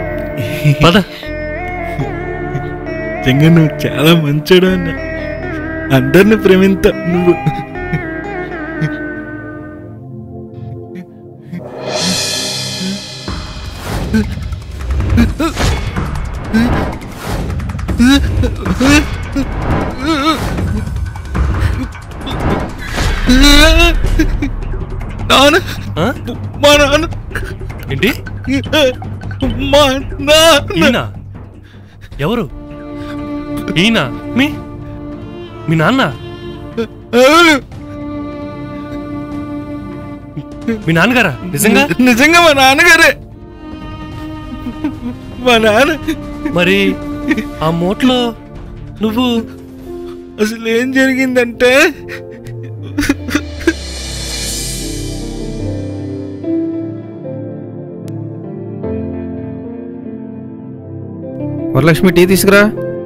E: పద
K: నిజంగా నువ్వు చాలా మంచోడు అన్న అందరిని ప్రేమింత నువ్వు నాన్న మా నాన్న
E: ఏంటి
K: మా నాన్న
E: ఈయన ఎవరు ఈయన మీ మీ నాన్న
K: అవును
E: మీ నాన్నగారా నిజంగా
K: నిజంగా మా నాన్నగారే మా నాన్న
E: మరి ఆ మూట్లో నువ్వు
K: అసలు ఏం జరిగిందంటే
R: వరలక్ష్మి టీ తీసుకురా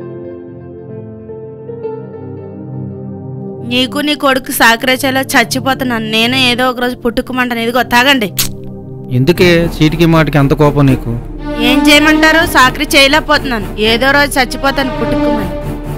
L: నీకు నీ కొడుకు సహకరించేలా చచ్చిపోతున్నాను నేను ఏదో ఒక రోజు పుట్టుకుమంటాను ఇదిగో తాగండి
R: ఎందుకే చీటికి మాటికి అంత కోపం నీకు
L: ఏం చేయమంటారు సాకరి చేయలేకపోతున్నాను ఏదో రోజు చచ్చిపోతాను పుట్టుకుమని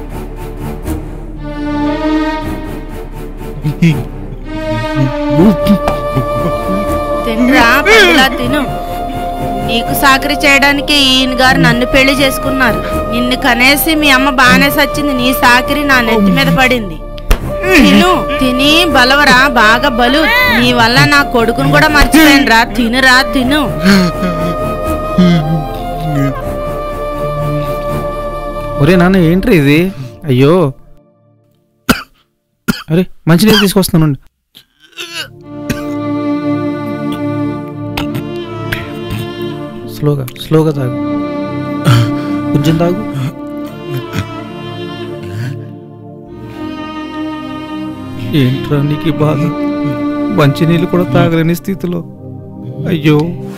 L: తినరా పండులా తిను నీకు సాకరి చేయడానికి ఈయన గారు నన్ను పెళ్లి చేసుకున్నారు నిన్ను కనేసి మీ అమ్మ బాగానే సచ్చింది నీ సాకిరి నా నెత్తి మీద పడింది తిను తిని బలవరా బాగా బలు నీ వల్ల నా కొడుకును కూడా మర్చిపోయాను రా తినురా తిను
R: ఒరే నాన్న ఏంట్రీ ఇది అయ్యో అరే మంచినీళ్ళు తీసుకొస్తానండి స్లోగా స్లోగా తాగు కొంచెం తాగు ఏంట్రా నీకు ఈ బాధ మంచినీళ్ళు కూడా తాగలేని స్థితిలో అయ్యో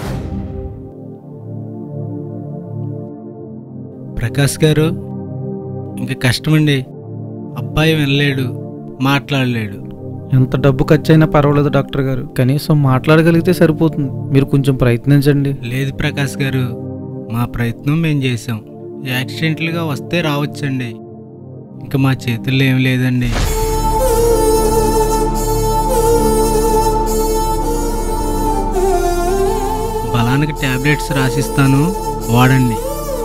J: ప్రకాష్ గారు ఇంకా కష్టమండి అబ్బాయి వినలేడు మాట్లాడలేడు
R: ఎంత డబ్బు ఖర్చు అయినా పర్వాలేదు డాక్టర్ గారు కనీసం మాట్లాడగలిగితే సరిపోతుంది మీరు కొంచెం ప్రయత్నించండి
J: లేదు ప్రకాష్ గారు మా ప్రయత్నం మేము చేసాం యాక్సిడెంట్లుగా వస్తే రావచ్చండి ఇంకా మా చేతుల్లో ఏం లేదండి బలానికి టాబ్లెట్స్ రాసిస్తాను వాడండి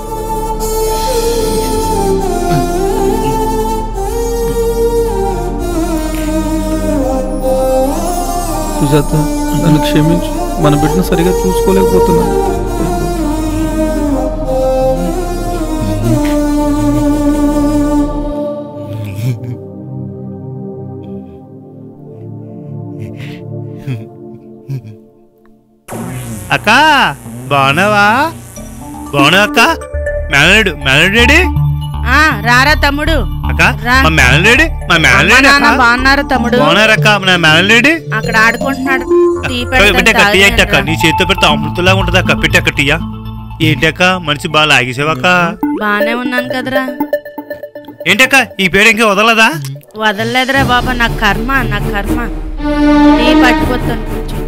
R: సుజాత నన్ను క్షమించు మన బిడ్డను సరిగా చూసుకోలేకపోతున్నాను
D: అక్క బాగున్నావా బాగున్నావా అక్క మేనలేడు మేనలేడు
L: ఆ రారా తమ్ముడు
D: అక్క
L: రా.
D: మా మేనలేడు మా
L: అమ్మ
D: మేనలేడు
L: నాన్న బాగున్నారు తమ్ముడు
D: బాగున్నారక్క నా మేనలేడు
L: అక్కడ ఆడుకుంటున్నాడు టీ
D: పెట్టక్క టీ ఏంటి అక్క
L: పెడతాను
D: నీ చేతితో పెడితే అమృతలాగా ఉంటది అక్క పెట్టక్క టీయా ఏంటక్క మనిషి బాగా లాగేసావక్క
L: బానే ఉన్నాను కదరా
D: ఏంటక్క ఈ పేరు ఇంకా వదలదా
L: వదలలేదురా బాబా నా కర్మ నా కర్మ టీ పట్టుకొస్తాను కొంచెం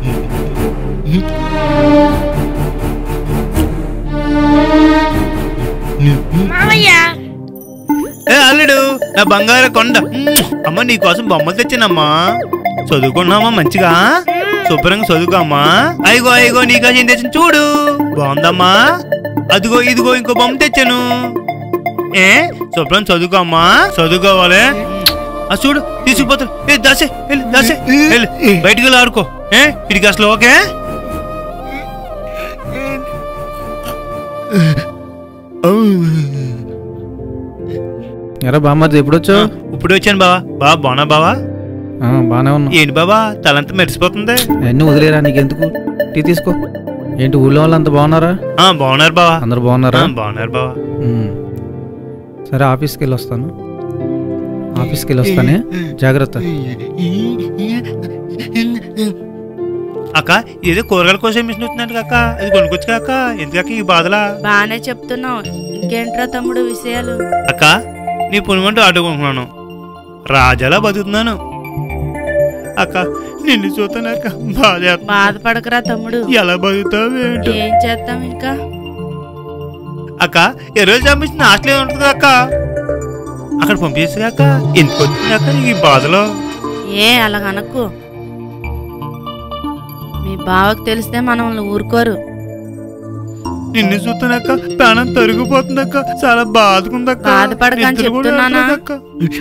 D: ఏ అల్లుడు నా బంగారు కొండ మ్మ్. అమ్మ నీ కోసం బొమ్మలు తెచ్చానమ్మా చదువుకున్నామా మంచిగా శుభ్రంగా చదువుకోమ్మా అయ్యగో అయ్యగో నీ కోసం ఏం తెచ్చాను చూడు బాగుందమ్మా అదిగో ఇదిగో ఇంకో బొమ్మ తెచ్చాను ఏ శుభ్రం చదువుకోమ్మా చదువుకోవాలి ఆ చూడు తీసుకుపోతా ఏ దాసే వెళ్ళు దాసే వెళ్ళు బయటికి వెళ్ళి ఆడుకో ఏ ఇడికి అసలు ఓకే
R: ఎరా బామ్మది ఎప్పుడొచ్చావు
D: ఇప్పుడు వచ్చాను బావా బావా బాగున్నా బావా
R: ఆ, బానే ఉన్నా
D: ఏంటి బాబా తలంతా మెరిసిపోతుంది
R: అన్నీ వదిలేరా నీకెందుకు టీ తీసుకో ఏంటి ఊళ్ళో వాళ్ళు అంత బాగున్నారా
D: ఆ, బాగున్నారు బావా
R: అందరు బాగున్నారా
D: ఆ, బాగున్నారు బావా
R: ఉమ్. సరే ఆఫీస్కి వెళ్ళి వస్తాను ఆఫీస్కి వెళ్ళి వస్తానే జాగ్రత్త
D: అక్క ఏదో కూరగాయల కోసం మిషన్ వచ్చినట్టు అక్క అది కొనుక్కొచ్చు అక్క ఎందుకక్క ఈ బాధలా
L: బానే చెప్తున్నావు ఇంకేంట్రా తమ్ముడు విషయాలు
D: అక్క నీ పునుమంటూ అడ్డుకుంటున్నాను రాజాలా బతుకుతున్నాను అక్క నిన్ను చూస్తాను అక్క బాధ
L: బాధపడకరా తమ్ముడు
D: ఎలా బతుకుతావు ఏంటో
L: ఏం చేద్దాం ఇంకా
D: అక్క ఈ రోజు చంపించిన హాస్టల్ ఉంటుంది అక్క అక్కడ పంపించగాక ఎందుకు వచ్చిందాక ఈ బాధలో
L: ఏ అలాగనకు మీ బావకు తెలిస్తే మనల్ని ఊరుకోరు
D: నిన్ను చూస్తున్నాక ప్రాణం తరిగిపోతుందక్క చాలా బాధకుందక్క
L: బాధపడకని
D: నిద్ర కూడా
L: చెప్తున్నానా?
D: రావట్లేదక్క.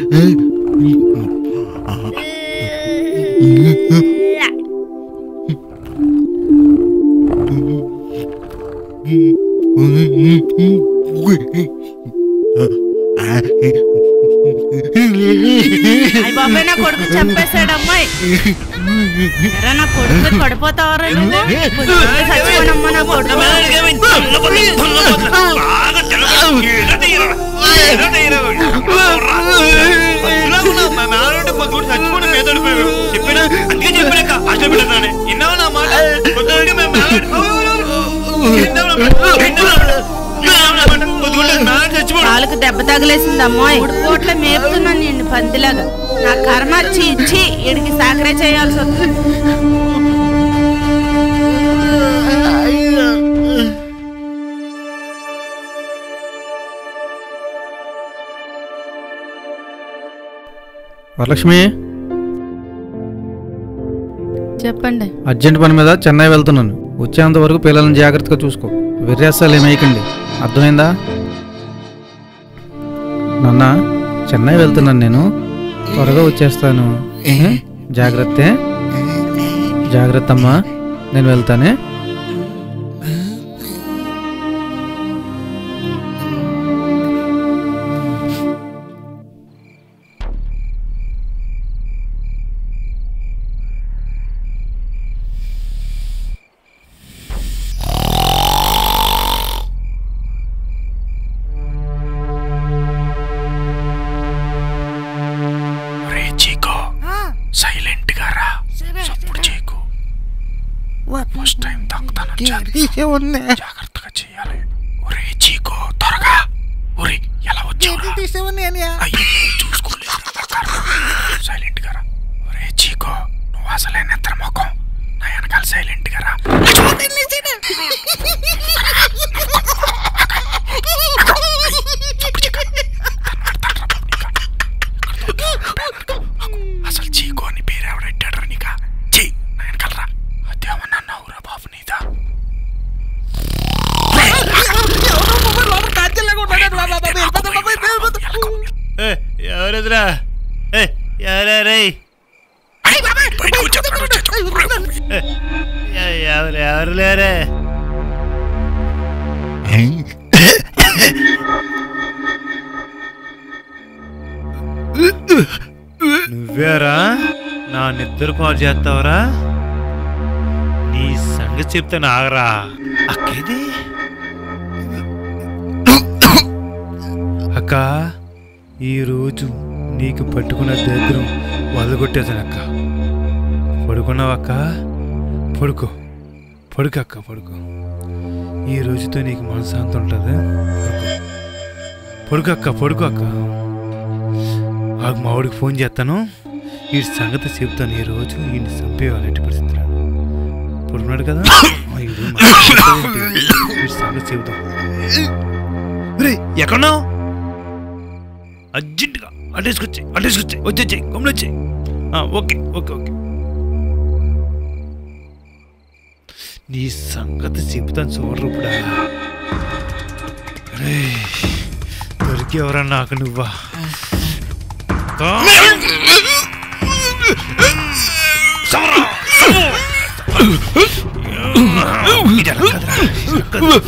L: అయ్య బాబాయ్ నా కొడుకు చంపేశాడు అమ్మాయి ఎరా నా కొడుకు పడిపోతావరా నువ్వు పొద్దున్నే చచ్చిపోనమ్మా నా కొడుకు
D: చెప్పినా అందుకే చెప్పినాక హాస్టల్ పెట్టానే విన్నావా నా మాట పొద్దున్నే మేము
L: కాలుకు దెబ్బ తగిలేసింది అమ్మాయి మూడు కోట్ల మేపుతున్నాను నిన్ను పందిలాగా నా కర్మ వచ్చి ఇచ్చి ఇడికి సాకరే చేయాల్సి వస్తుంది
R: వరలక్ష్మి
L: చెప్పండి
R: అర్జెంట్ పని మీద చెన్నై వెళ్తున్నాను వచ్చేంత వరకు పిల్లల్ని జాగ్రత్తగా చూసుకో వెర్రేస్తాలు ఏమైకండి అర్థమైందా నాన్న చెన్నై వెళ్తున్నాను నేను త్వరగా వచ్చేస్తాను ఏ? జాగ్రత్త జాగ్రత్త అమ్మా నేను వెళ్తానే
K: రే చీకో సైలెంట్ గా రా సప్పుడు చేయకు ఫస్ట్ టైం దొంగతనం చేద్దాం. జాగ్రత్తగా చేయాలి ఒరే చీకో త్వరగా ఒరే ఎలా వచ్చావు చూసుకోలేదు సైలెంట్ గా రా ఒరే చీకో నువ్వు అసలే నిద్ర మొఖం నా వెనకాల సైలెంట్ గా రా అసలు చీకో అని పేరు ఎవడెట్టాడు నీకా చీ నా వెనకాల రా అదేమన్నా నవ్వురా బాబు నీదా
D: ఏ, ఎవరెదురా ఏ, ఎవరా రే ఎవరు ఎవరు లేరే నువ్వేరా నా నిద్ర కాల్ చేస్తావరా నీ సంగతి చెప్తాను ఆగరా అక్కేది అక్క ఈరోజు నీకు పట్టుకున్న దరిద్రం వదలగొట్టేశాను అక్క పడుకున్నావక్క పడుకో పడుకో అక్క పడుకో ఈ రోజుతో నీకు మనశాంతి ఉంటుంది పడుకో అక్క పడుకో అక్క ఆగు మా వాడికి ఫోన్ చేస్తాను ఈ సంగతి చెప్తాను ఈ రోజు ఈయన చంపేయాలి ఎట్టి పరిస్థితుల్లో పడుకున్నాడు కదా ఆ, ఈడు మాట్లాడతాడేంటి? వీడి సంగతి చెబుతాం రే ఎక్కడున్నావు అర్జెంటుగా అడ్డేసుకొచ్చాయి అడ్డేసుకొచ్చాయి వచ్చేచ్చాయి కొమ్మలు వచ్చాయి ఓకే ఓకే ఓకే నీ సంగతి చెబుతాను చూడరు ఇప్పుడా రేయ్, దొరికేవరా నాకు నువ్వా ఆ? సమరా, సమరా. ఇది ఎలా కదరా? ఇది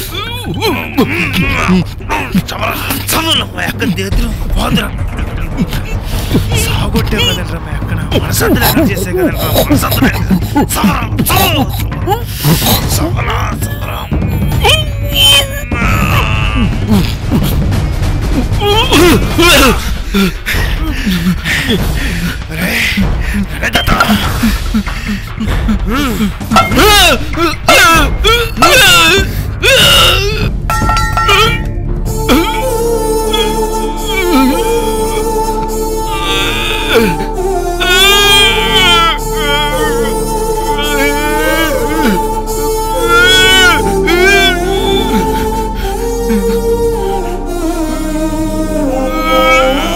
D: సమరా, సమరా, మా అక్కని దేద్రు, పోదురా. సాగొట్టే కదరా మా అక్కన మనసంతా లేకుండా చేసే కదరా మనసంతా లేకుండా. సమరా, సమరా. సమరా, సమరా. రే, రే తాత.
K: ఆ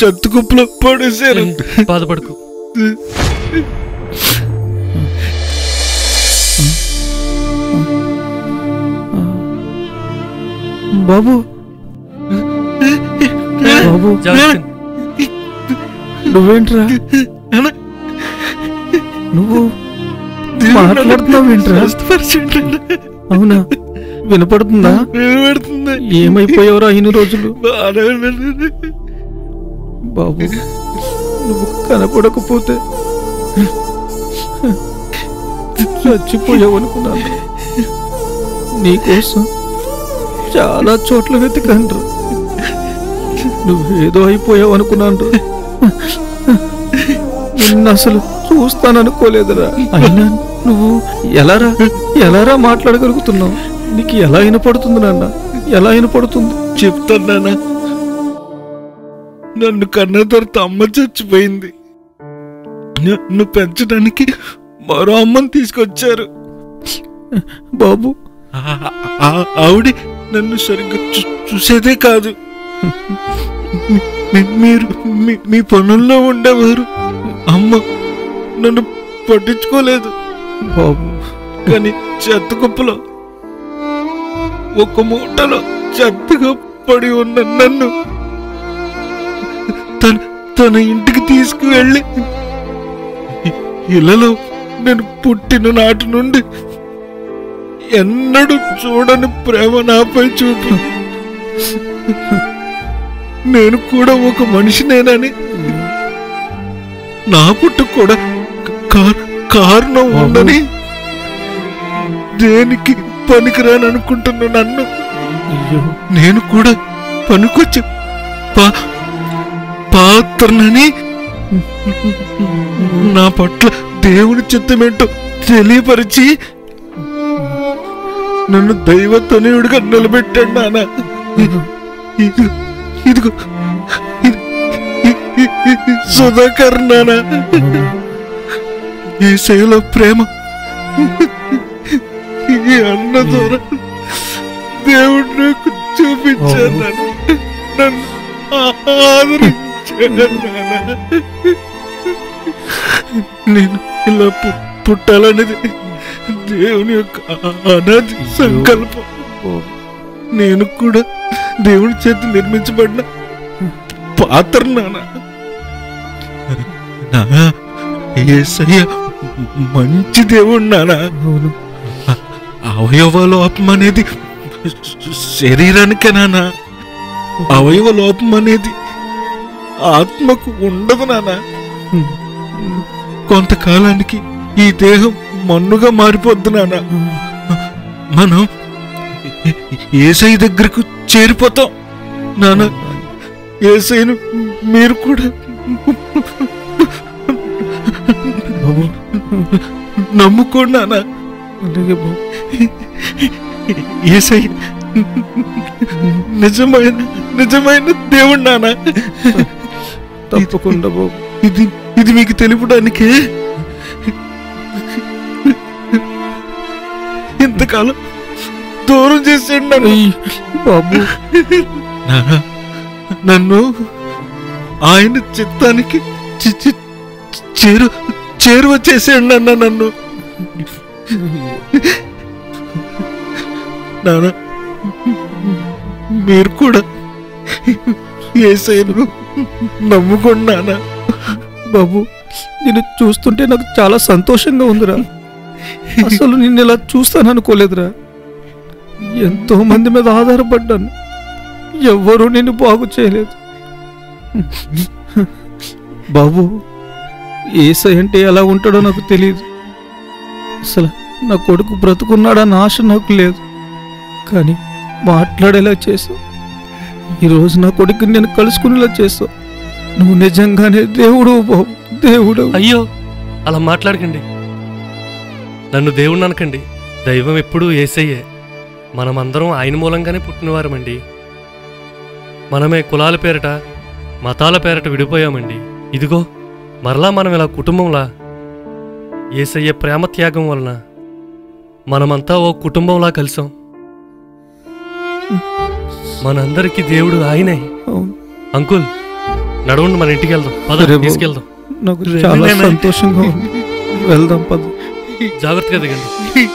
K: చెత్త కుప్పలో పడేశారు
E: బాధపడకు
R: బాబు బాబు
E: జాగ్రత్త.
R: నువ్వేంట్రా నువ్వు మాట్లాడుతున్నావు ఏంట్రా అవునా వినపడుతుందా
K: వినపడుతుంది
R: ఏమైపోయావురా ఇన్ని రోజులు
K: బాగానే ఉన్నాను.
R: బాబు నువ్వు కనపడకపోతే చచ్చిపోయావు అనుకున్నాను నీకోసం చాలా చోట్ల వెతికాను నువ్వేదో అయిపోయావు అనుకున్నాను నిన్ను అసలు చూస్తాననుకోలేదురా అయినా నువ్వు ఎలారా ఎలారా మాట్లాడగలుగుతున్నావు నీకు ఎలా వినపడుతుంది నాన్న ఎలా వినపడుతుంది
K: చెప్తాను నాన్న నన్ను కన్న తర్వాత అమ్మ చచ్చిపోయింది నన్ను పెంచడానికి మరో అమ్మని తీసుకొచ్చారు
R: బాబు
K: ఆ- ఆ- ఆవిడ నన్ను సరిగ్గా చూ- చూసేదే కాదు మీ- మీరు మీ- మీ పనుల్లో ఉండేవారు అమ్మ నన్ను పట్టించుకోలేదు
R: బాబు
K: కానీ చెత్త కుప్పలో ఒక మూటలో చెత్తగా పడి ఉన్న నన్ను తన తన ఇంటికి తీసుకువెళ్ళి ఇళ్ళలో నేను పుట్టిన నాటి నుండి ఎన్నడూ చూడని ప్రేమ నాపై చూపి నేను కూడా ఒక మనిషినేనని నా పుట్టు కూడా కా- కారణం ఉందని దేనికి పనికిరాని అనుకుంటున్న నన్ను నేను కూడా పనికొచ్చి పా- పాత్రనని నా పట్ల దేవుని చిత్తమేంటో తెలియపరిచి నన్ను దైవతనయుడిగా నిలబెట్టాడు నాన్న ఇదిగో ఇదిగో ఇది- ఇ- ఇ- ఇ- సుధాకర్ నాన్న ఈ శైల ప్రేమ ఈ అన్న ద్వారా దేవుడు నాకు చూపించాను నాన్న. నన్ను ఆ- ఆదరించాడు నాన్న. నేను ఇలా పు- పుట్టాలనేది దేవుని యొక్క అనాది సంకల్పం నేను కూడా దేవుని చేత నిర్మించబడిన పాత్ర నాన్న నాన్న, యేసయ్య మంచి దేవుడు నాన్న అవయవ లోపం అనేది శరీరానికే నాన్న అవయవ లోపం అనేది ఆత్మకు ఉండదు నాన్న కొంతకాలానికి ఈ దేహం మన్నుగా మారిపోద్దు నాన్న మనం ఏసై దగ్గరకు చేరిపోతాం నాన్న ఏసైను మీరు కూడా నమ్ముకోండి నాన్న ఏసై నిజమైన నిజమైన దేవుడు నాన్న
R: తప్పకుండా బాబు
K: ఇది ఇది మీకు తెలుపడానికే ఇంతకాలం దూరం చేసాడు నన్ను
R: బాబు
K: నాన్న, నన్ను ఆయన చిత్తానికి చి- చి- చేరు చేరువ చేసాడు నాన్న నన్ను నాన్న మీరు కూడా ఏసైను నమ్ముకోండి నాన్న
R: బాబు నిన్ను చూస్తుంటే నాకు చాలా సంతోషంగా ఉందిరా అసలు నిన్ను ఇలా చూస్తాను అనుకోలేదురా ఎంతో మంది మీద ఆధారపడ్డాను ఎవ్వరూ నిన్ను బాగు చేయలేదు బాబు ఏసై అంటే ఎలా ఉంటాడో నాకు తెలియదు అసలు నా కొడుకు బ్రతుకున్నాడన్న ఆశ నాకు లేదు కానీ మాట్లాడేలా చేసావు ఈరోజు నా కొడుకుని నేను కలుసుకునేలా చేసావు నువ్వు నిజంగానే దేవుడు బాబు దేవుడు
E: అయ్యో అలా మాట్లాడకండి నన్ను దేవుణ్ణి అనకండి దైవం ఎప్పుడూ ఏసయ్యే మనమందరం ఆయన మూలంగానే పుట్టినవారమండి మనమే కులాల పేరట మతాల పేరట విడిపోయామండి ఇదిగో మరలా మనం ఇలా కుటుంబంలా ఏసయ్య ప్రేమ త్యాగం వలన మనమంతా ఓ కుటుంబంలా కలిసాం మనందరికీ దేవుడు ఆయనే అంకుల్ నడవండి మన ఇంటికి వెళ్దాం పద
R: సరే బాబు.
E: తీసుకెళ్దాం
R: నాకు చాలా సంతోషంగా ఉంది వెళ్దాం పద
E: జాగ్రత్తగా దిగండి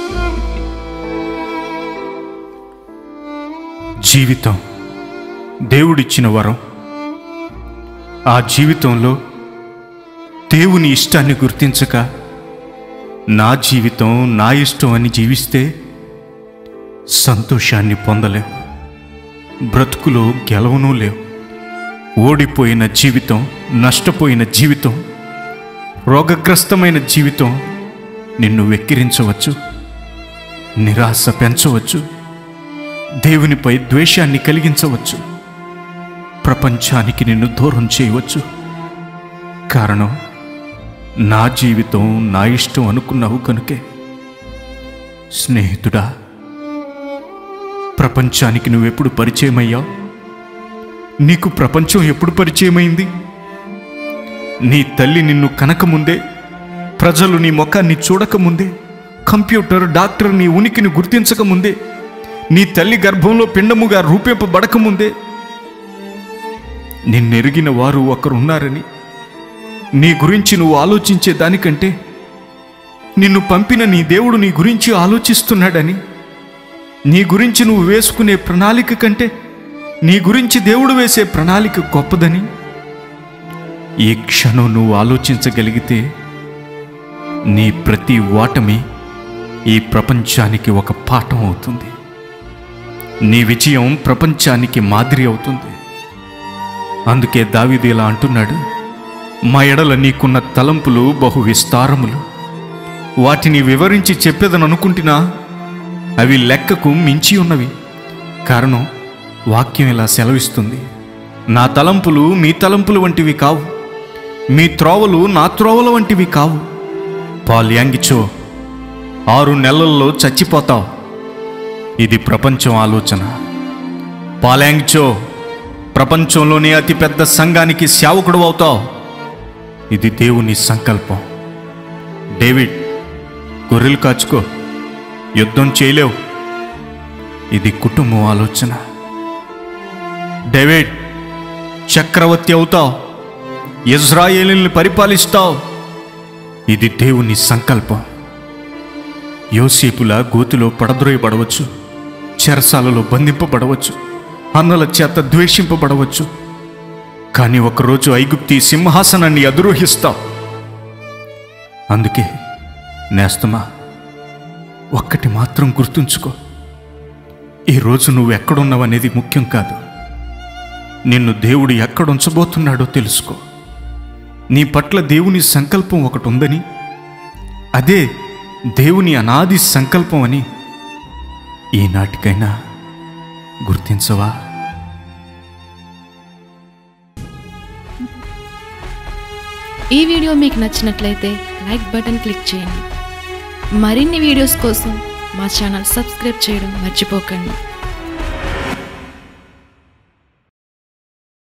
M: జీవితం దేవుడిచ్చిన వరం ఆ జీవితంలో దేవుని ఇష్టాన్ని గుర్తించక నా జీవితం నా ఇష్టం అని జీవిస్తే సంతోషాన్ని పొందలేం బ్రతుకులో గెలవనూ లేవు ఓడిపోయిన జీవితం నష్టపోయిన జీవితం రోగగ్రస్తమైన జీవితం నిన్ను వెక్కిరించవచ్చు నిరాశ పెంచవచ్చు దేవునిపై ద్వేషాన్ని కలిగించవచ్చు ప్రపంచానికి నిన్ను దూరం చేయవచ్చు కారణం నా జీవితం నా ఇష్టం అనుకున్నావు కనుకే స్నేహితుడా ప్రపంచానికి నువ్వెప్పుడు పరిచయమయ్యావు నీకు ప్రపంచం ఎప్పుడు పరిచయమైంది నీ తల్లి నిన్ను కనకముందే ప్రజలు నీ ముఖాన్ని చూడకముందే కంప్యూటర్ డాక్టర్ నీ ఉనికిని గుర్తించకముందే నీ తల్లి గర్భంలో పిండముగా రూపింపబడకముందే నిన్నెరిగిన వారు ఒకరున్నారని నీ గురించి నువ్వు ఆలోచించే దానికంటే నిన్ను పంపిన నీ దేవుడు నీ గురించి ఆలోచిస్తున్నాడని నీ గురించి నువ్వు వేసుకునే ప్రణాళిక కంటే నీ గురించి దేవుడు వేసే ప్రణాళిక గొప్పదని ఈ క్షణం నువ్వు ఆలోచించగలిగితే నీ ప్రతి ఓటమి ఈ ప్రపంచానికి ఒక పాఠం అవుతుంది నీ విజయం ప్రపంచానికి మాదిరి అవుతుంది అందుకే దావీదు ఇలా అంటున్నాడు మా ఎడల నీకున్న తలంపులు బహు విస్తారములు వాటిని వివరించి చెప్పేదని అనుకుంటున్నా అవి లెక్కకు మించి ఉన్నవి కారణం వాక్యం ఇలా సెలవిస్తుంది నా తలంపులు మీ తలంపులు వంటివి కావు మీ త్రోవలు నా త్రోవల వంటివి కావు పాల్యాంగిచో ఆరు నెలల్లో చచ్చిపోతావు ఇది ప్రపంచం ఆలోచన పాల్యాంగిచో ప్రపంచంలోనే అతిపెద్ద సంఘానికి సేవకుడు అవుతావు ఇది దేవుని సంకల్పం డేవిడ్ గొర్రెలు కాచుకో యుద్ధం చేయలేవు ఇది కుటుంబం ఆలోచన డేవిడ్ చక్రవర్తి అవుతావు ఇజ్రాయేలీని పరిపాలిస్తావు ఇది దేవుని సంకల్పం యోసేపుల గోతిలో పడద్రోయబడవచ్చు చెరసాలలో బంధింపబడవచ్చు అన్నల చేత ద్వేషింపబడవచ్చు కానీ ఒకరోజు ఐగుప్తి సింహాసనాన్ని అధిరోహిస్తావు అందుకే నేస్తమా ఒక్కటి మాత్రం గుర్తుంచుకో ఈరోజు నువ్వు ఎక్కడున్నావనేది ముఖ్యం కాదు నిన్ను దేవుడు ఎక్కడుంచబోతున్నాడో తెలుసుకో నీ పట్ల దేవుని సంకల్పం ఒకటి ఉందని అదే దేవుని అనాది సంకల్పం అని ఈనాటికైనా గుర్తించవా
A: ఈ వీడియో మీకు నచ్చినట్లయితే లైక్ బటన్ క్లిక్ చేయండి మరిన్ని వీడియోస్ కోసం మా ఛానల్ సబ్స్క్రైబ్ చేయడం మర్చిపోకండి